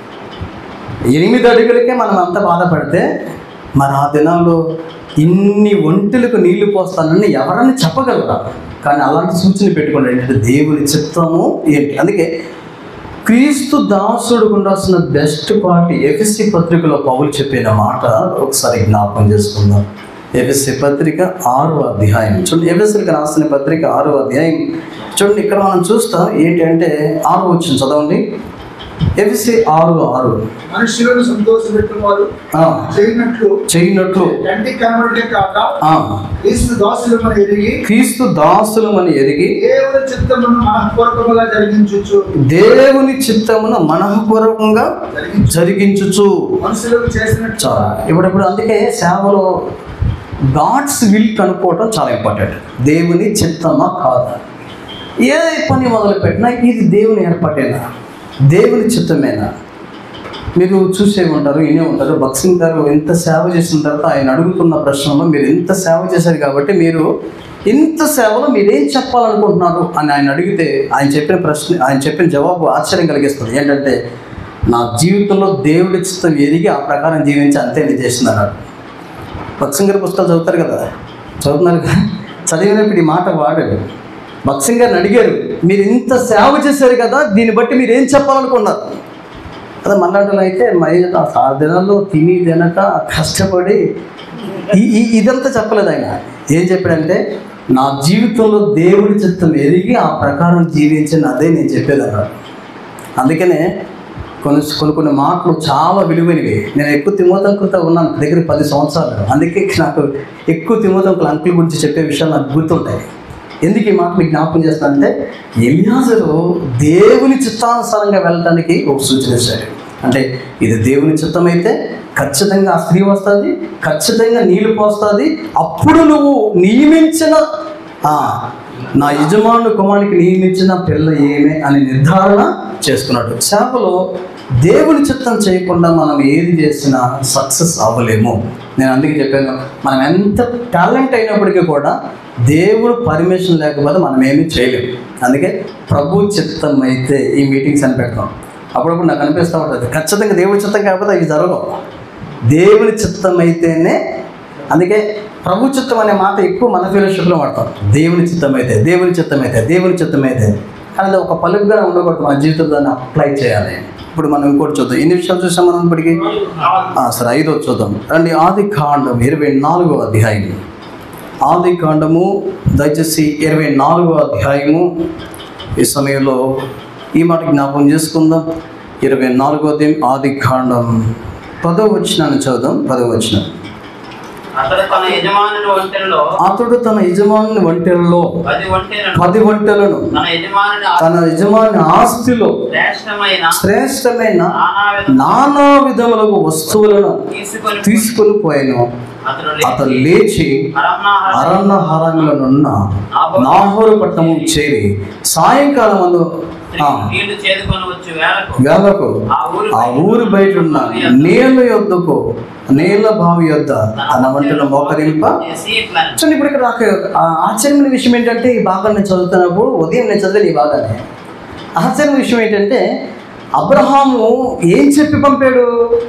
ఎనిమిది అడుగులకే మనం అంత బాధపడితే మరి ఆ దినాల్లో ఇన్ని ఒంటెలకు నీళ్లు పోస్తానని ఎవరన్నా చెప్పగలరా కానీ అలాంటి సూచన పెట్టుకోండి ఏంటంటే దేవుని చిత్తము ఏంటి అందుకే క్రీస్తు దాసుడు ఉండాల్సిన బెస్ట్ పార్ట్ ఎఫ్ఎస్సి పత్రికలో పౌలు చెప్పిన మాట ఒకసారి జ్ఞాపకం చేసుకుందాం ఎఫ్ఎస్సి పత్రిక ఆరో అధ్యాయం చూడండి ఎఫ్ఎస్సికి రాసిన పత్రిక ఆరో అధ్యాయం చూడండి ఇక్కడ మనం చూస్తాం ఏంటంటే ఆరు వచ్చింది చదవండి ఎఫ్ఎస్సి ఆరు ఆరు మనుషులను సంతోషపెట్టిన వారు ఆ, చేయనట్లు చేయనట్లు కంటికి కనబడే కాక ఆ, క్రీస్తు దాసులు మన ఎరిగి క్రీస్తు దాసులమని ఎరిగి దేవుని చిత్తమును మనఃపూర్వకముగా జరిగించుచు దేవుని చిత్తమును మనఃపూర్వకంగా జరిగించుచు మనుషులకు చేసినట్లు చాలా ఇప్పుడు ఇప్పుడు అందుకే సేవలో గాడ్స్ విల్ కనుక్కోవటం చాలా ఇంపార్టెంట్ దేవుని చిత్తమా కాదా ఏ పని మొదలుపెట్టినా ఇది దేవుని ఏర్పాటేనా దేవుని చిత్తమేనా మీరు చూసే ఉంటారు వినే ఉంటారు భక్సింగ్ గారు ఎంత సేవ చేసిన తర్వాత ఆయన అడుగుతున్న ప్రశ్నలో మీరు ఎంత సేవ చేశారు కాబట్టి మీరు ఇంత సేవలో మీరేం చెప్పాలనుకుంటున్నారు అని ఆయన అడిగితే ఆయన చెప్పిన ప్రశ్న ఆయన చెప్పిన జవాబు ఆశ్చర్యం కలిగిస్తుంది ఏంటంటే నా జీవితంలో దేవుడి చిత్తం ఎరిగి ఆ ప్రకారం జీవించి అంతే నేను చేసింది అన్నాడు భక్సింగ్ గారి పుస్తకాలు చదువుతారు కదా చదువుతున్నారు కదా చదివినప్పుడు ఈ మాట వాడాడు భక్సింగ్ గారిని అడిగారు మీరు ఇంత సేవ చేశారు కదా దీన్ని బట్టి మీరు ఏం చెప్పాలనుకున్నారు అదే మనలాంటి అయితే మరి ఆ దినాల్లో తిని తినక కష్టపడి ఈ ఈ- ఇదంతా చెప్పలేదు ఆయన ఏం చెప్పాడంటే నా జీవితంలో దేవుడి చిత్తం ఎరిగి ఆ ప్రకారం జీవించిన అదే నేను చెప్పేది అన్నాడు అందుకనే కొన్ని కొన్ని కొన్ని మాటలు చాలా విలువైనవి నేను ఎక్కువ తిమోతంకులతో ఉన్నాను దగ్గర పది సంవత్సరాలు అందుకే నాకు ఎక్కువ తిమోతంకుల అంకుల్ గురించి చెప్పే విషయాలు నాకు గుర్తుంటాయి ఎందుకు ఈ మాట మీకు జ్ఞాపకం చేస్తానంటే ఎలియాజరు దేవుని చిత్తానుసారంగా వెళ్ళడానికి ఒక సూచన ఇచ్చాడు అంటే ఇది దేవుని చిత్తం అయితే ఖచ్చితంగా ఆ స్త్రీ వస్తుంది ఖచ్చితంగా నీళ్లు పోస్తుంది అప్పుడు నువ్వు నియమించిన ఆ, నా యజమాను కుమారునికి నియమించిన పిల్ల ఏమే అని నిర్ధారణ చేసుకున్నాడు సేవలో దేవుని చిత్తం చేయకుండా మనం ఏది చేసినా సక్సెస్ అవ్వలేము నేను అందుకే చెప్పాను మనం ఎంత టాలెంట్ అయినప్పటికీ కూడా దేవుడు పర్మిషన్ లేకపోతే మనం ఏమీ చేయలేము అందుకే ప్రభు చిత్తం అయితే ఈ మీటింగ్స్ అని పెడతాం అప్పుడప్పుడు నాకు అనిపిస్తూ ఉంటుంది ఖచ్చితంగా దేవుడి చిత్తం కాకపోతే అవి జరగవు దేవుని చిత్తం అయితేనే అందుకే ప్రభు చిత్తం అనే మాట ఎక్కువ మన ఫిలోషిప్లో వాడతాం దేవుని చిత్తం అయితే దేవుని చిత్తం అయితే దేవుని చిత్తం అయితే కానీ అది ఒక పలుకుగా ఉండకూడదు మన జీవితంలో దాన్ని అప్లై చేయాలి ఇప్పుడు మనం ఇంకోటి చూద్దాం ఎన్ని విషయాలు చూసాం మనం ఇప్పటికి ఆ, సరే ఐదో చూద్దాం రండి ఆది కాండం ఇరవై నాలుగో అధ్యాయం ఆది కాండము దయచేసి ఇరవై నాలుగో అధ్యాయము ఈ సమయంలో ఈ మాట జ్ఞాపకం చేసుకుందాం ఇరవై నాలుగో అధ్యాయం ఆది కాండం పదో వచ్చినాన్ని చదుదాం పదో వచ్చిన అతడు తన యజమానుని ఒంటెలలో అతడు తన యజమాని వంటలలో పది ఒంటెలను పది వంటలను తన యజమానుని తన యజమాని ఆస్తిలో శ్రేష్టమైన శ్రేష్టమైన నానా విధ- నానా విధములకు వస్తువులను తీసుకొని తీసుకొని పోయాను అతడు అతను లేచి లేచి అరణ్యాహారం అరణ్య హారంలోనున్న నాహోరు పట్టణము చేరి సాయంకాలం అందు ఆ, నీళ్లు చేదుకొని వచ్చి వేళకు వేలకు ఆ ఊరు ఆ ఊరు బయట ఉన్న నీళ్ళ యొద్దకు నీళ్ళ బావి యొద్ద తన వంటను మోకరింప చేసి ఇట్లా చూడండి ఇప్పుడు ఇక్కడ నాకు ఆ ఆశ్చర్యమైన విషయం ఏంటంటే ఈ భాగం నేను చదువుతున్నప్పుడు ఉదయం నేను చదివాను ఈ భాగాన్ని ఆశ్చర్యమైన విషయం ఏంటంటే అబ్రహాము ఏం చెప్పి పంపాడు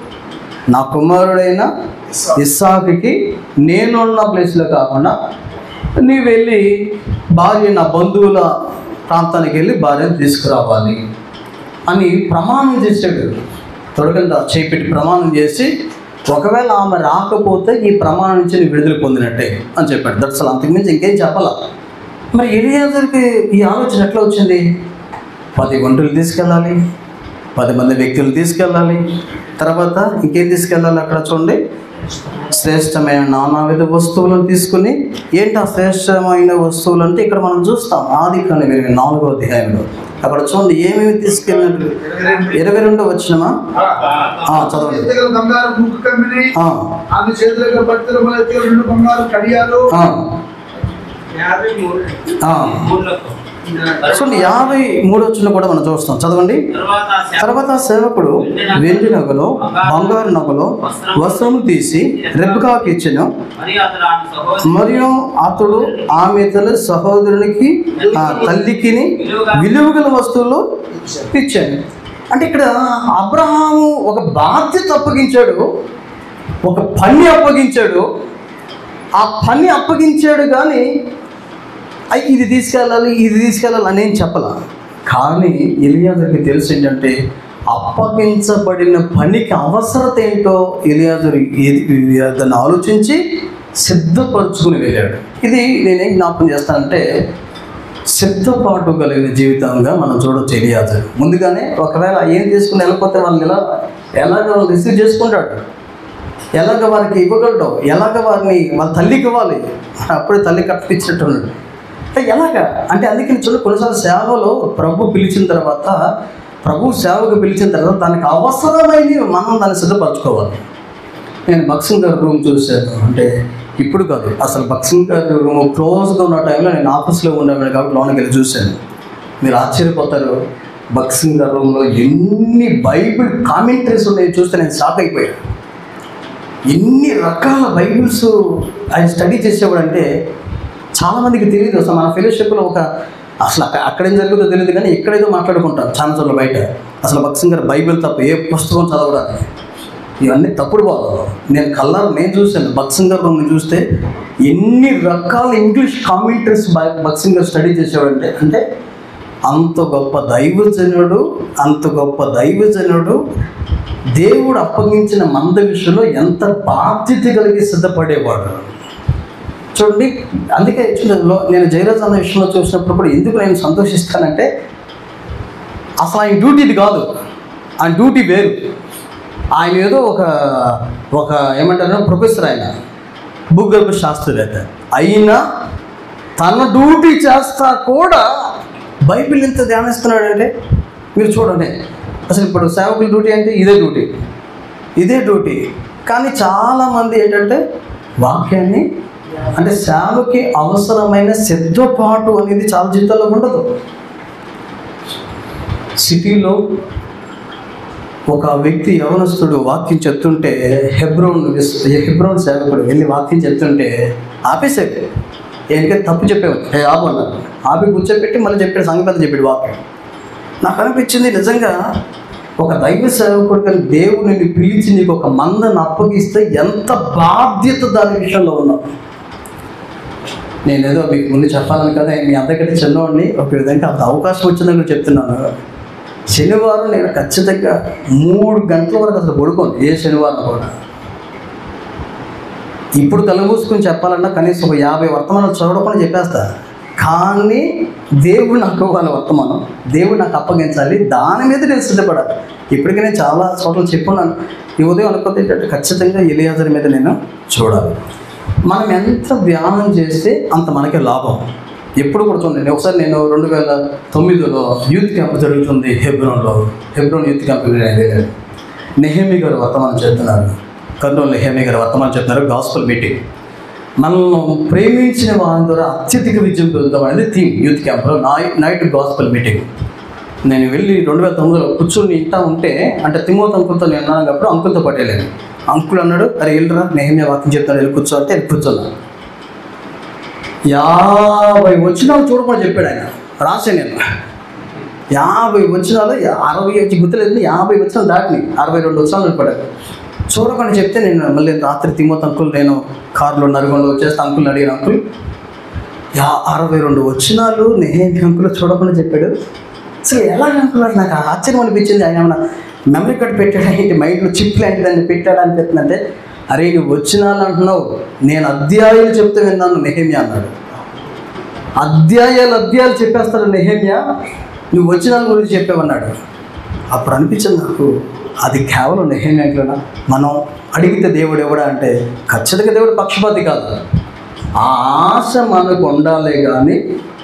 నా కుమారుడైన ఇస్సాకుకి నేనున్న ప్లేస్లో కాకుండా నీ వెళ్ళి భార్య నా బంధువుల ప్రాంతానికి వెళ్ళి భార్యను తీసుకురావాలి అని ప్రమాణం చేశాడు తొడకంత చేపెట్టి ప్రమాణం చేసి ఒకవేళ ఆమె రాకపోతే ఈ ప్రమాణం నుంచి నేను విడుదల పొందినట్టే అని చెప్పాడు దట్స్ అంతకుమించి ఇంకేం చెప్పాల మరి ఎలియాజర్కి ఈ ఆలోచన ఎట్లా వచ్చింది పది గుంటలు తీసుకెళ్ళాలి పది మంది వ్యక్తులు తీసుకెళ్ళాలి తర్వాత ఇంకేం తీసుకెళ్ళాలి అక్కడ చూడండి శ్రేష్టమైన నానావిధ వస్తువులను తీసుకుని ఏంటి ఆ శ్రేష్టమైన వస్తువులు అంటే ఇక్కడ మనం చూస్తాం ఆది కానీ ఇరవై నాలుగో అధ్యాయంలో అక్కడ చూడండి ఏమేమి తీసుకెళ్ళినట్టు ఇరవై రెండో వచ్చినమా ఆ, చదవండి చేతులకు బంగారు ముక్కు కమ్మిని ఆ, ఆమె చేతులకు భక్తుల మొదటి రెండు బంగారు కడియాలు ఆ, యాభై మూడు ఆ. ఊర్లకు చూడండి యాభై మూడు వచ్చిన కూడా మనం చూస్తాం చదవండి తరువాత ఆ సేవ- తర్వాత ఆ సేవకుడు వెండి నగలో బంగారు నగలో వస్త్రము తీసి రెబ్బకాకి ఇచ్చెను మరియు అతడు ఆమె సహోదరి మరియు అతడు ఆమె తల్లి సహోదరునికి ఆ తల్లికిని విలువగల వస్తువులు ఇచ్చాడు అంటే ఇక్కడ అబ్రహాము ఒక బాధ్యత అప్పగించాడు ఒక పని అప్పగించాడు ఆ పని అప్పగించాడు కానీ అయ్ ఇది తీసుకెళ్ళాలి ఇది తీసుకెళ్ళాలి అని ఏం చెప్పాల కానీ ఎలియాజర్కి తెలుసు ఏంటంటే అప్పగించబడిన పనికి అవసరత ఏంటో ఎలియాజరు ఏది- దాన్ని ఆలోచించి సిద్ధపరచుకుని వెళ్ళాడు ఇది నేనేం జ్ఞాపకం చేస్తానంటే సిద్ధపాటు కలిగిన జీవితంగా మనం చూడొచ్చు ఎలియాజర్ ముందుగానే ఒకవేళ ఏం తీసుకుని వెళ్ళిపోతే వాళ్ళని ఎలా ఎలాగ వాళ్ళు రిసీవ్ చేసుకుంటాడు ఎలాగ వారికి ఇవ్వగలడు ఎలాగ వారిని వాళ్ళ తల్లికి ఇవ్వాలి అప్పుడే తల్లి కప్పించినట్టున్నాడు అంటే ఎలాగ అంటే అందుకని చూడ కొన్నిసార్లు సేవలో ప్రభు పిలిచిన తర్వాత ప్రభు సేవకు పిలిచిన తర్వాత దానికి అవసరమైనవి మనం దాన్ని సిద్ధపరచుకోవాలి నేను బక్సింగ్ గారి రూమ్ చూశాను అంటే ఇప్పుడు కాదు అసలు బక్సింగ్ గారు క్లోజ్గా ఉన్న టైంలో నేను ఆఫీస్లో ఉండేవాడు కాబట్టి లోనకి వెళ్ళి చూశాను మీరు ఆశ్చర్యపోతారు బక్సింగ్ గారు రూమ్లో ఎన్ని బైబిల్ కామెంటరీస్ ఉన్నాయో చూస్తే నేను షాక్ అయిపోయాను ఎన్ని రకాల బైబిల్స్ ఆయన స్టడీ చేసేవాడు అంటే చాలామందికి తెలియదు అసలు మన ఫెలోషిప్లో ఒక అసలు అక్క- అక్కడేం జరుగుతుందో తెలియదు కానీ ఎక్కడేదో మాట్లాడుకుంటాం చాలా చోట్ల బయట అసలు భక్సింగ్ గారు బైబిల్ తప్ప ఏ పుస్తకం చదవడానికి ఇవన్నీ తప్పుడు బాధ నేను కలర్ నేను చూశాను భక్సింగ్ గారు రూమ్ని చూస్తే ఎన్ని రకాల ఇంగ్లీష్ కామెంటరీస్ భక్సింగ్ గారు స్టడీ చేసేవాడంటే అంటే అంత గొప్ప దైవజనుడు అంత గొప్ప దైవజనుడు దేవుడు అప్పగించిన మంద విషయంలో ఎంత బాధ్యత కలిగి సిద్ధపడేవాడు చూడండి అందుకే చూడండి, లో- నేను జయరాజ్ అన్న విషయంలో చూసినప్పుడు కూడా ఎందుకు నేను సంతోషిస్తానంటే అసలు ఆయన డ్యూటీ ఇది కాదు ఆయన డ్యూటీ వేరు ఆయన ఏదో ఒక ఒక ఏమంటారు ప్రొఫెసర్ ఆయన భూగర్భ శాస్త్రవేత్త అయినా తన డ్యూటీ చేస్తా కూడా బైబిల్ ఎంత ధ్యానిస్తున్నాడంటే మీరు చూడండి అసలు ఇప్పుడు సేవకుల డ్యూటీ అంటే ఇదే డ్యూటీ ఇదే డ్యూటీ కానీ చాలామంది ఏంటంటే వాక్యాన్ని అంటే సేవకి అవసరమైన సిద్ధపాటు అనేది చాలా జీవితాల్లో ఉండదు సిటీలో ఒక వ్యక్తి యవనస్తుడు వాక్యం చెప్తుంటే హెబ్రోన్ విస్- హెబ్రోన్ సేవకుడు వెళ్ళి వాక్యం చెప్తుంటే ఆపేసేది ఎందుకంటే తప్పు చెప్పేవాడు ఏ ఆపు అన్నారు ఆపి కూర్చోపెట్టి మళ్ళీ చెప్పాడు సంగతి చెప్పాడు వాక్యం నాకు అనిపించింది నిజంగా ఒక దైవ సేవకుడు కానీ దేవుడు నిన్ను పిలిచి నీకు ఒక మందను అప్పగిస్తే ఎంత బాధ్యత దాని విషయంలో ఉన్నావు నేనేదో మీకు ముందు చెప్పాలని కదా మీ అందరికంటే చిన్నవాడిని ఒక విధంగా అంత అవకాశం వచ్చిందని చెప్తున్నాను శనివారం నేను ఖచ్చితంగా మూడు గంటల వరకు అసలు పడుకోను ఏ శనివారం కూడా ఇప్పుడు కళ్ళు మూసుకొని చెప్పాలన్నా కనీసం ఒక యాభై వర్తమానాలు చదవకుండా చెప్పేస్తా కానీ దేవుడు నాకు ఇవ్వాలి వర్తమానం దేవుడు నాకు అప్పగించాలి దాని మీద నేను సిద్ధపడాలి ఇప్పటికీ నేను చాలా చోట్ల చెప్పున్నాను ఈ ఉదయం అనుకుంటే ఏంటంటే ఖచ్చితంగా ఎలియాజర్ మీద నేను చూడాలి మనం ఎంత ధ్యానం చేస్తే అంత మనకే లాభం ఎప్పుడు కూడా చూడండి ఒకసారి నేను రెండు వేల తొమ్మిదిలో యూత్ క్యాంప్ జరుగుతుంది హెబ్రోన్లో హెబ్రోన్ యూత్ క్యాంప్ వెళ్ళాను నెహేమి గారు వర్తమానం చెప్తున్నారు కర్నూలు నెహేమి గారు వర్తమానం చెప్తున్నారు గాస్పల్ మీటింగ్ మనల్ని ప్రేమించిన వారి ద్వారా అత్యధిక విజయం పొందుతాం అనేది థీమ్ యూత్ క్యాంప్లో నై నైట్ గాస్పల్ మీటింగ్ నేను వెళ్ళి రెండు వేల తొమ్మిదిలో కూర్చొని ఇంటా ఉంటే అంటే తిమోత్ అంకుల్తో నేను ఉన్నాను కాబట్టి అంకుల్తో పట్టేలేను అంకుల్ అన్నాడు అరే వెళ్ళరా నేనే వాక్యం చెప్తాను వెళ్ళి కూర్చో అంటే వెళ్ళి కూర్చున్నా యాభై వచ్చినాలు చూడమని చెప్పాడు ఆయన రాసే నేను యాభై వచ్చినాలు యా- అరవై వచ్చి గుర్తులేదు యాభై వచ్చినాలు దాటిని అరవై రెండు వచ్చినాలు పడాడు చూడకుండా చెప్తే నేను మళ్ళీ రాత్రి తిమ్మత్ అంకుల్ నేను కారులో నలుగురు వచ్చేస్తే అంకుల్ని అడిగిన అంకుల్ యా అరవై రెండు వచ్చినాలు నేనేంటి అంకుల్ చూడకుండా చెప్పాడు అసలు ఎలా అంకుల్ నాకు ఆశ్చర్యం అనిపించింది ఆయన ఏమన్నా మెమరీ కార్డ్ పెట్టాడా ఏంటి మైండ్లో చిప్ లాంటి దాన్ని పెట్టాడా అనిపిస్తుందంటే అరే నువ్వు వచ్చినాలు అంటున్నావు నేను అధ్యాయులు చెప్తే విన్నాను నెహేమియా అన్నాడు అధ్యాయాలు అధ్యాయాలు చెప్పేస్తాడు నెహేమియా నువ్వు వచ్చిన దాని గురించి చెప్పావన్నాడు అప్పుడు అనిపించింది నాకు అది కేవలం నెహేమియాలోనా మనం అడిగితే దేవుడు ఎవడా అంటే ఖచ్చితంగా దేవుడు పక్షపాతి కాదు ఆ ఆశ మనకు ఉండాలి కానీ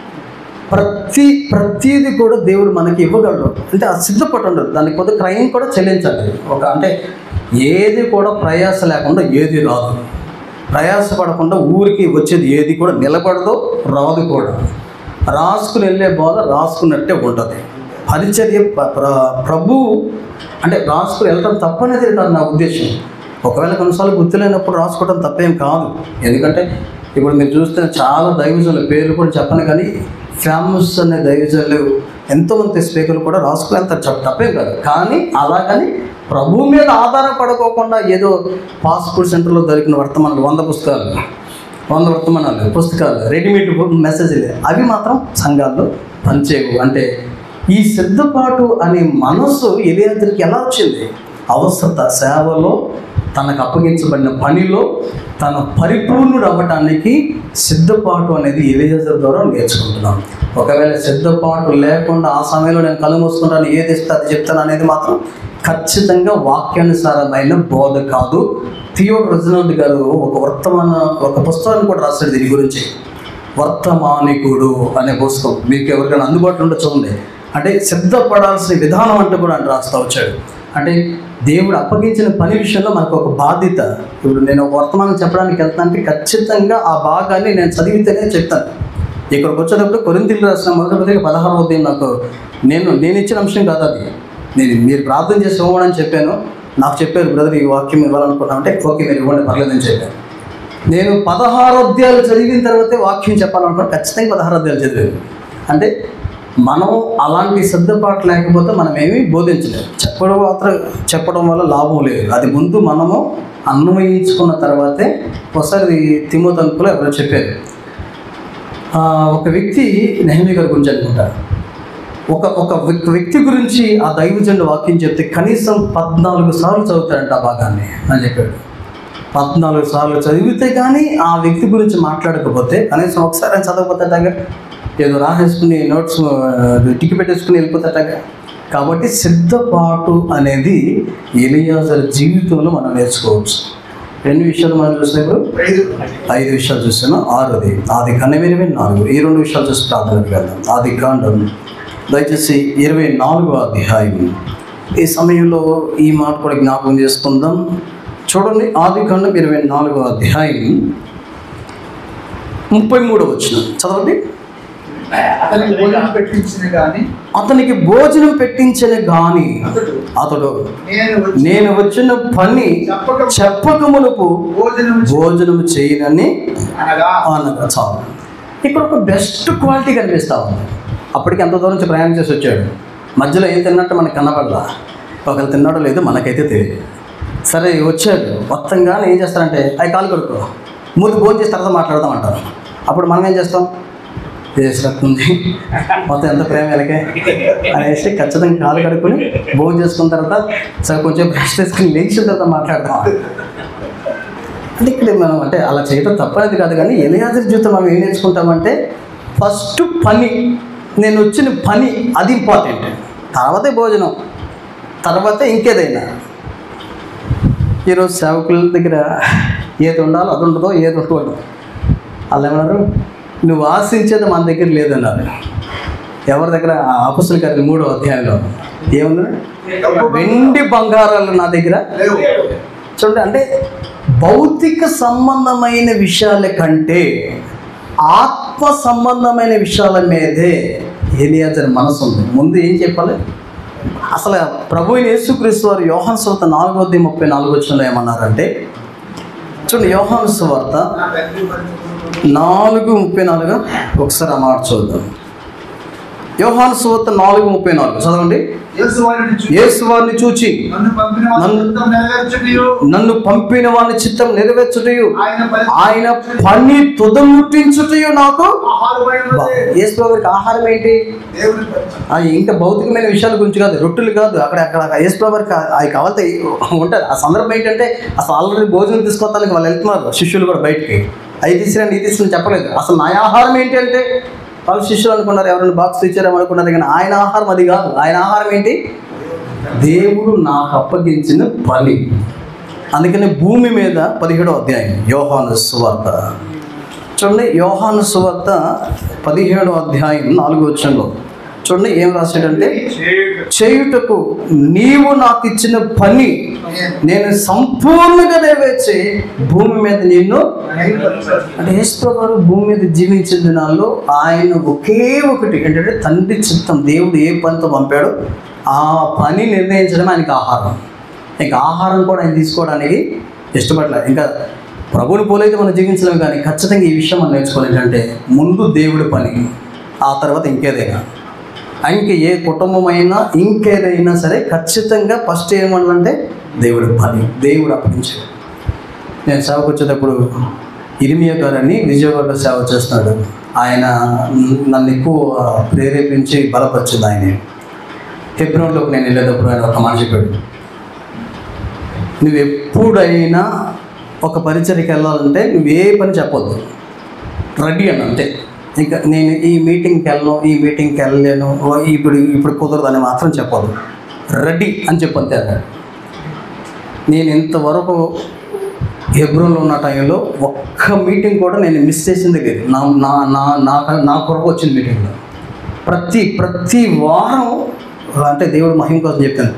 ప్రతి ప్రతిది కూడా దేవుడు మనకి ఇవ్వగలడు అంటే ఆ సిద్ధపడి ఉండదు దానికి కొద్ది క్రయం కూడా చెల్లించాలి ఒక అంటే ఏది కూడా ప్రయాస లేకుండా ఏది రాదు ప్రయాసపడకుండా ఊరికి వచ్చేది ఏది కూడా నిలబడదు రాదు కూడా రాసుకుని వెళ్ళే బోధ రాసుకున్నట్టే ఉంటుంది పరిచర్య ప్ర- ప్ర- ప్రభు అంటే రాసుకుని వెళ్ళడం తప్పనేది కాదు నా ఉద్దేశం ఒకవేళ కొన్నిసార్లు గుర్తులేనప్పుడు రాసుకోవడం తప్పేం కాదు ఎందుకంటే ఇప్పుడు మీరు చూస్తే చాలా దైవజనుల పేర్లు కూడా చెప్పను కానీ ఫేమస్ అనే దైవజనులు ఎంతోమంది స్పీకర్లు కూడా రాసుకుని వెళ్తారు చెప్ప- తప్పేం కాదు కానీ అలాగని ప్రభు మీద ఆధారపడుకోకుండా ఏదో పాస్పోర్ట్ సెంటర్లో దొరికిన వర్తమానాలు వంద పుస్తకాలు వంద వర్తమానాలు పుస్తకాలు రెడీమేడ్ మెసేజ్లు అవి మాత్రం సంఘాల్లో పనిచేయవు అంటే ఈ సిద్ధపాటు అనే మనసు ఎలియాజర్కి ఎలా వచ్చింది అవసరత సేవలో తనకు అప్పగించబడిన పనిలో తన పరిపూర్ణుడు అవ్వటానికి సిద్ధపాటు అనేది ఎలియాజర్ ద్వారా నేర్చుకుంటున్నాం ఒకవేళ సిద్ధపాటు లేకుండా ఆ సమయంలో నేను కళ్ళు మూసుకుంటాను ఏది ఇస్తే అది చెప్తాను అనేది మాత్రం ఖచ్చితంగా వాక్యానుసారమైన బోధ కాదు థియో రెజినాల్డ్ గారు ఒక వర్తమాన ఒక పుస్తకాన్ని కూడా రాశాడు దీని గురించి వర్తమానికుడు అనే పుస్తకం మీకు ఎవరికైనా అందుబాటులో ఉంటే చూడండి అంటే సిద్ధపడాల్సిన విధానం అంటే కూడా ఆయన రాస్తా వచ్చాడు అంటే దేవుడు అప్పగించిన పని విషయంలో మనకు ఒక బాధ్యత ఇప్పుడు నేను ఒక వర్తమానం చెప్పడానికి వెళ్తానంటే ఖచ్చితంగా ఆ భాగాన్ని నేను చదివితేనే చెప్తాను ఇక్కడికి వచ్చేటప్పుడు కొరింతలు రాసిన మొదటి పత్రిక పదహారు ఉదయం నాకు నేను నేను ఇచ్చిన అంశం కాదు అది నేను మీరు ప్రార్థన చేసి ఇవ్వమని చెప్పాను నాకు చెప్పారు బ్రదర్ ఈ వాక్యం ఇవ్వాలనుకున్నా అంటే ఓకే మీరు ఇవ్వండి పర్లేదని చెప్పాను నేను పదహారు అధ్యాయాలు చదివిన తర్వాతే వాక్యం చెప్పాలనుకున్నా ఖచ్చితంగా పదహారు అధ్యాయాలు చదివాను అంటే మనం అలాంటి సిద్ధపాటు లేకపోతే మనం ఏమీ బోధించలేము చెప్పడం మాత్రం చెప్పడం వల్ల లాభం లేదు అది ముందు మనము అన్వయించుకున్న తర్వాతే ఒకసారి తిమ్మతంకులు ఎవరో చెప్పారు ఆ, ఒక వ్యక్తి నెహమి గారి గురించి అనుకుంటా ఒక ఒక వ్యక్- వ్యక్తి గురించి ఆ దైవజనుడు వాక్యం చెప్తే కనీసం పద్నాలుగు సార్లు చదువుతాడంట ఆ భాగాన్ని అని చెప్పాడు పద్నాలుగు సార్లు చదివితే కానీ ఆ వ్యక్తి గురించి మాట్లాడకపోతే కనీసం ఒకసారి ఆయన చదవకపోతాడగా ఏదో రాసేసుకుని నోట్స్ టిక్కి పెట్టేసుకుని వెళ్ళిపోతాడగా కాబట్టి సిద్ధపాటు అనేది ఎలియాజర్ జీవితంలో మనం నేర్చుకోవచ్చు ఎన్ని విషయాలు మనం చూసినప్పుడు ఐదు ఐదు విషయాలు చూసాను ఆరోది ఆది కాండం ఇరవై నాలుగు ఈ రెండు విషయాలు చూసి ప్రార్థనకు వెళ్దాం ఆది కాండం దయచేసి ఇరవై నాలుగో అధ్యాయం ఈ సమయంలో ఈ మాట కూడా జ్ఞాపకం చేసుకుందాం చూడండి ఆది కాండం ఇరవై నాలుగో అధ్యాయం ముప్పై మూడో వచ్చిన చదవండి అతనికి భోజనం పెట్టించిన గాని అతనికి భోజనం పెట్టించని గాని అతడు అతడు నేను వచ్చి నేను వచ్చిన పని చెప్పక చెప్పకమునుపు భోజనం చే- భోజనం చేయనని అనగా అనగా చాలు ఇక్కడ ఒక బెస్ట్ క్వాలిటీ కనిపిస్తూ ఉంది అప్పటికి ఎంత దూరం నుంచి ప్రయాణం చేసి వచ్చాడు మధ్యలో ఏం తిన్నట్టు మనకు కనపడలా ఒకరు తిన్నాడో లేదో మనకైతే తెలియదు సరే వచ్చాడు మొత్తంగా ఏం చేస్తారంటే అవి కాలు కొడుకో ముందు భోజనం చేసి తర్వాత మాట్లాడదాం అంటారు అప్పుడు మనం ఏం చేస్తాం చేసినట్టుంది మొత్తం ఎంత ప్రేమ వెలకే అనేసి ఖచ్చితంగా కాలు కడుక్కొని భోజనం చేసుకున్న తర్వాత సరే కొంచెం బ్రష్ చేసుకుని లేచిన తర్వాత మాట్లాడదాం అంటే ఇక్కడ మనం అంటే అలా చేయడం తప్పనేది కాదు కానీ ఎలియాజర్ జీవితం మనం ఏం నేర్చుకుంటామంటే ఫస్ట్ పని నేను వచ్చిన పని అది ఇంపార్టెంట్ తర్వాతే భోజనం తర్వాతే ఇంకేదైనా ఈరోజు సేవకుల దగ్గర ఏది ఉండాలో అది ఉండదో ఏది ఉండదు వాళ్ళు ఏమన్నారు నువ్వు ఆశించేది మన దగ్గర లేదన్నారు ఎవరి దగ్గర ఆ అపస్తుల గారి మూడో అధ్యాయంలో ఏముంది వెండి బంగారాలు నా దగ్గర లేవు చూడండి అంటే భౌతిక సంబంధమైన విషయాల కంటే ఆత్మ సంబంధమైన విషయాల మీదే ఏలియాజర్ మనసు ఉంది ముందు ఏం చెప్పాలి అసలు ప్రభు యేసుక్రీస్తు వారు యోహాన్ సువార్త నాలుగోది ముప్పై నాలుగు వచ్చిన ఏమన్నారంటే చూడండి యోహాన్ సువార్త నా తండ్రి పరిపూర్ణుడు. నాలుగు ముప్పై నాలుగు ఒకసారి ఆ మాట చూద్దాం యోహాన్ సువార్త నాలుగు ముప్పై నాలుగు చదవండి యేసు వారిని చూచి, యేసు వారిని చూచి నన్ను పంపిన వారి నన్ను- చిత్తం నెరవేర్చుటయు, నన్ను పంపిన వాని చిత్తం నెరవేర్చుటయు ఆయన పరి- ఆయన పని తుదముట్టించుటయు నాకు ఆహారమైనది యేసు గారికి ఆహారం ఏంటి దేవుని పరిచయం. ఆ ఇంకా భౌతికమైన విషయాల గురించి కాదు రొట్టెలు కాదు అక్కడ అక్కడ యేసు గారికి అవి కావాలంటే ఉంటుంది ఆ సందర్భం ఏంటంటే అసలు ఆల్రెడీ భోజనం తీసుకోవడానికి వాళ్ళు వెళ్తున్నారు శిష్యులు కూడా బయటికి అవి తీసుకురండి ఇది తీసుకుని చెప్పలేదు అసలు నా ఆహారం ఏంటి అంటే వాళ్ళు శిష్యులు అనుకున్నారు ఎవరైనా బాక్స్ తెచ్చారేమో అనుకున్నారు కానీ ఆయన ఆహారం అది కాదు ఆయన ఆహారం ఏంటి దేవుడు నాకు అప్పగించిన పని అందుకని భూమి మీద పదిహేడో అధ్యాయం యోహాను సువార్త చూడండి యోహాను సువార్త పదిహేడో అధ్యాయం నాలుగో వచ్చంలో చూడండి ఏం రాశాడంటే చేయుటకు నీవు నాకు ఇచ్చిన పని నేను సంపూర్ణంగా నెరవేర్చి భూమి మీద నిన్ను ఆయన పరిచయం. అంటే యేసు గారు భూమి మీద జీవించిన దినాల్లో ఆయన ఒకే ఒకటి ఏంటంటే తండ్రి చిత్తం దేవుడు ఏ పనితో పంపాడో ఆ పని నిర్ణయించడం ఆయనకి ఆహారం ఇంకా ఆహారం కూడా ఆయన తీసుకోవడానికి ఇష్టపడలేదు ఇంకా ప్రభుని పోలైతే మనం జీవించలేము కానీ ఖచ్చితంగా ఈ విషయం మనం నేర్చుకోవాలి ఏంటంటే ముందు దేవుడి పని ఆ తర్వాత ఇంకేదైనా ఇంక ఏ కుటుంబమైనా ఇంకేదైనా సరే ఖచ్చితంగా ఫస్ట్ ఏమన్నాలంటే దేవుడి పని దేవుడు అప్పగించాడు నేను సేవకు వచ్చేటప్పుడు ఇరిమియా గారని విజయవాడలో సేవ చేస్తున్నాడు ఆయన నన్ను ఎక్కువ ప్రేరేపించి బలపరిచింది ఆయన హెబ్రోన్లోకి నేను వెళ్ళేటప్పుడు ఆయన ఒక మాట చెప్పాడు నువ్వు ఎప్పుడైనా ఒక పరిచయకి వెళ్ళాలంటే నువ్వు ఏ పని చెప్పొద్దు రెడీ అని అంతే ఇంకా నేను ఈ మీటింగ్కి వెళ్ళను ఈ మీటింగ్కి వెళ్ళలేను ఓ ఇప్పుడు ఇప్పుడు కుదరదు అని మాత్రం చెప్పొద్దు రెడీ అని చెప్పు అంతే అన్నాడు నేను ఇంతవరకు హెబ్రోన్లో ఉన్న టైంలో ఒక్క మీటింగ్ కూడా నేను మిస్ చేసింది లేదు నా నా నా నా నా కొరకు వచ్చిన మీటింగ్లో ప్రతి ప్రతి వారం అంటే దేవుడు మహిమ కోసం చెప్తాను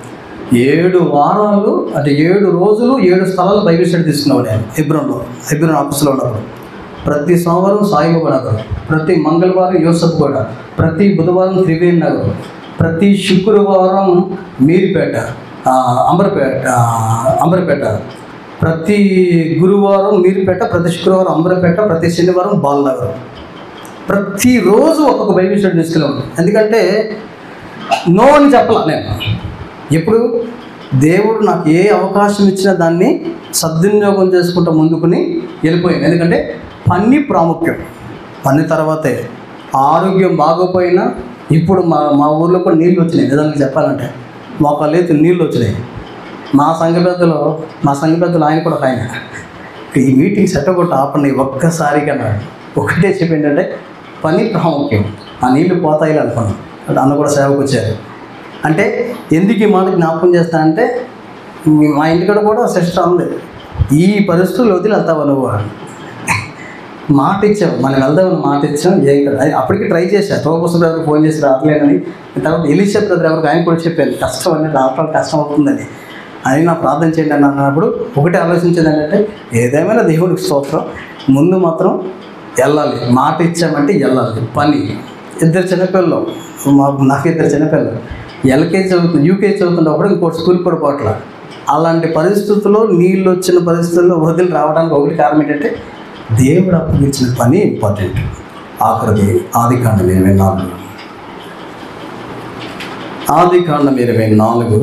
ఏడు వారాలు అంటే ఏడు రోజులు ఏడు స్థలాలు బైబిల్ స్టడీ తీసుకున్నాను నేను హెబ్రోన్లో హెబ్రోన్ ఆఫీస్లో ఉన్నప్పుడు ప్రతి సోమవారం సాయిబాబా నగర్ ప్రతి మంగళవారం యూసఫ్ గూడ ప్రతి బుధవారం త్రివేణి నగర్ ప్రతి శుక్రవారం మీరిపేట ఆ, అంబర్పేట ఆ, అంబర్పేట ప్రతి గురువారం మీరిపేట ప్రతి శుక్రవారం అంబర్పేట ప్రతి శనివారం బాలనగర్ ప్రతిరోజు ఒక్కొక్క బైబిల్ స్టడీ తీసుకెళ్ళాము ఎందుకంటే నో అని చెప్పాల నేను ఎప్పుడు దేవుడు నాకు ఏ అవకాశం ఇచ్చినా దాన్ని సద్వినియోగం చేసుకుంటూ ముందుకుని వెళ్ళిపోయాను ఎందుకంటే పని ప్రాముఖ్యం పని తర్వాతే ఆరోగ్యం బాగోపోయినా ఇప్పుడు మా మా ఊర్లో కూడా నీళ్ళు వచ్చినాయి నిజంగా చెప్పాలంటే మోకాళ్ళు నీళ్ళు వచ్చినాయి మా సంఘ పెద్దలు మా సంఘ పెద్దలు ఆయన కూడా ఒక ఆయన ఈ మీటింగ్ సెట్ కొట్టి ఆపండి ఒక్కసారిగా అన్నాడు ఒకటే చెప్పి ఏంటంటే పని ప్రాముఖ్యం ఆ నీళ్లు పోతాయి అనుకున్నాం అంటే అన్న కూడా సేవకు వచ్చారు అంటే ఎందుకు ఈ మాట జ్ఞాపకం చేస్తానంటే మీ- మా ఇంటికాడ కూడా సిస్టర్ ఉంది ఈ పరిస్థితులు వదిలి వెళ్తావా నువ్వు మాట ఇచ్చాం మనం వెళ్దామని మాట ఇచ్చాం ఏం కదా అది అప్పటికి ట్రై చేశా తోపసు బ్రదర్ ఫోన్ చేసి రావట్లేదని తర్వాత ఎలిషా బ్రదర్ ఎవరికి ఆయన కూడా చెప్పాను కష్టం అని రావటం కష్టం అవుతుందని అని నా ప్రార్థన చేయండి అని అన్నప్పుడు ఒకటి ఆలోచించేది ఏంటంటే ఏదేమైనా దేవుడికి స్తోత్రం ముందు మాత్రం వెళ్ళాలి మాట ఇచ్చామంటే వెళ్ళాలి పని ఇద్దరు చిన్నపిల్లలు మా నాకు ఇద్దరు చిన్నపిల్లలు ఎల్కేజీ చదువుతుంది యూకేజీ చదువుతున్నప్పుడు ఇంకోటి స్కూల్ కూడా పోవట్ల అలాంటి పరిస్థితుల్లో నీళ్ళు వచ్చిన పరిస్థితుల్లో వదిలి రావడానికి ఒకటి కారణం ఏంటంటే దేవుడు అప్పగించిన పని ఇంపార్టెంట్ ఆఖరిది ఆది కాండం ఇరవై నాలుగు ఆది కాండం ఇరవై నాలుగు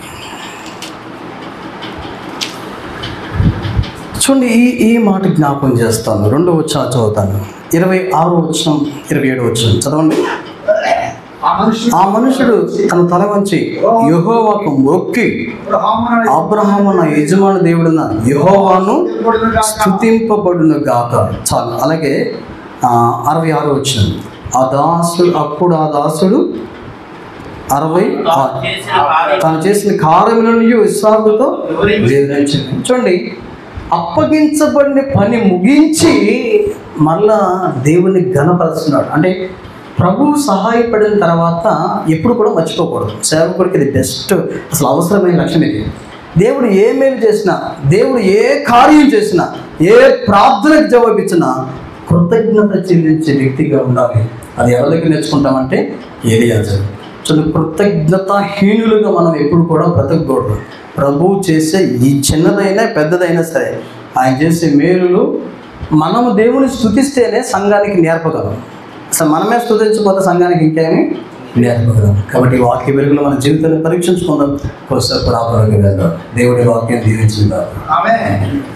చూడండి ఈ ఈ మాట జ్ఞాపకం చేస్తాను రెండో వచ్చిన చదువుతాను ఇరవై ఆరు వచ్చిన ఇరవై ఏడు వచ్చిన చదవండి ఆ మనుషుడు ఆ మనుషుడు తన తల వంచి యహోవాకు మొక్కి అబ్రహామును అబ్రహాము నా యజమాని దేవుడున్న యహోవాను స్థుతింపబడును గాక చాలు అలాగే ఆ, అరవై ఆరు వచ్చింది ఆ దాసుడు అప్పుడు ఆ దాసుడు అరవై ఆరు. చేసిన కార్యం తాను చేసిన కార్యములను ఇస్సాకుతో వివరించింది చూడండి అప్పగించబడిన పని ముగించి మళ్ళా దేవుని ఘనపరుస్తున్నాడు అంటే ప్రభువు సహాయపడిన తర్వాత ఎప్పుడు కూడా మర్చిపోకూడదు సేవకుడికి ఇది బెస్ట్ అసలు అవసరమైన లక్ష్యం ఇది దేవుడు ఏ మేలు చేసినా దేవుడు ఏ కార్యం చేసినా ఏ ప్రార్థనకు జవాబిచ్చినా కృతజ్ఞత చెల్లించే వ్యక్తిగా ఉండాలి అది ఎవరి దగ్గర నేర్చుకుంటామంటే ఏలియాజరు చాలా కృతజ్ఞతాహీనులుగా మనం ఎప్పుడు కూడా బ్రతకూడదు ప్రభువు చేసే ఈ చిన్నదైనా పెద్దదైనా సరే ఆయన చేసే మేలులు మనము దేవుని స్థుతిస్తేనే సంఘానికి నేర్పగలం అసలు మనమే స్థుతించకపోతే సంఘానికి ఇంకేమి నేర్పగలం కాబట్టి ఈ వాక్య వెలుగులో మన జీవితాన్ని పరీక్షించుకుందాం ఒకసారి ప్రాపర్గా వెళ్దాం దేవుడి వాక్యం దీవించుకుందాం ఆమె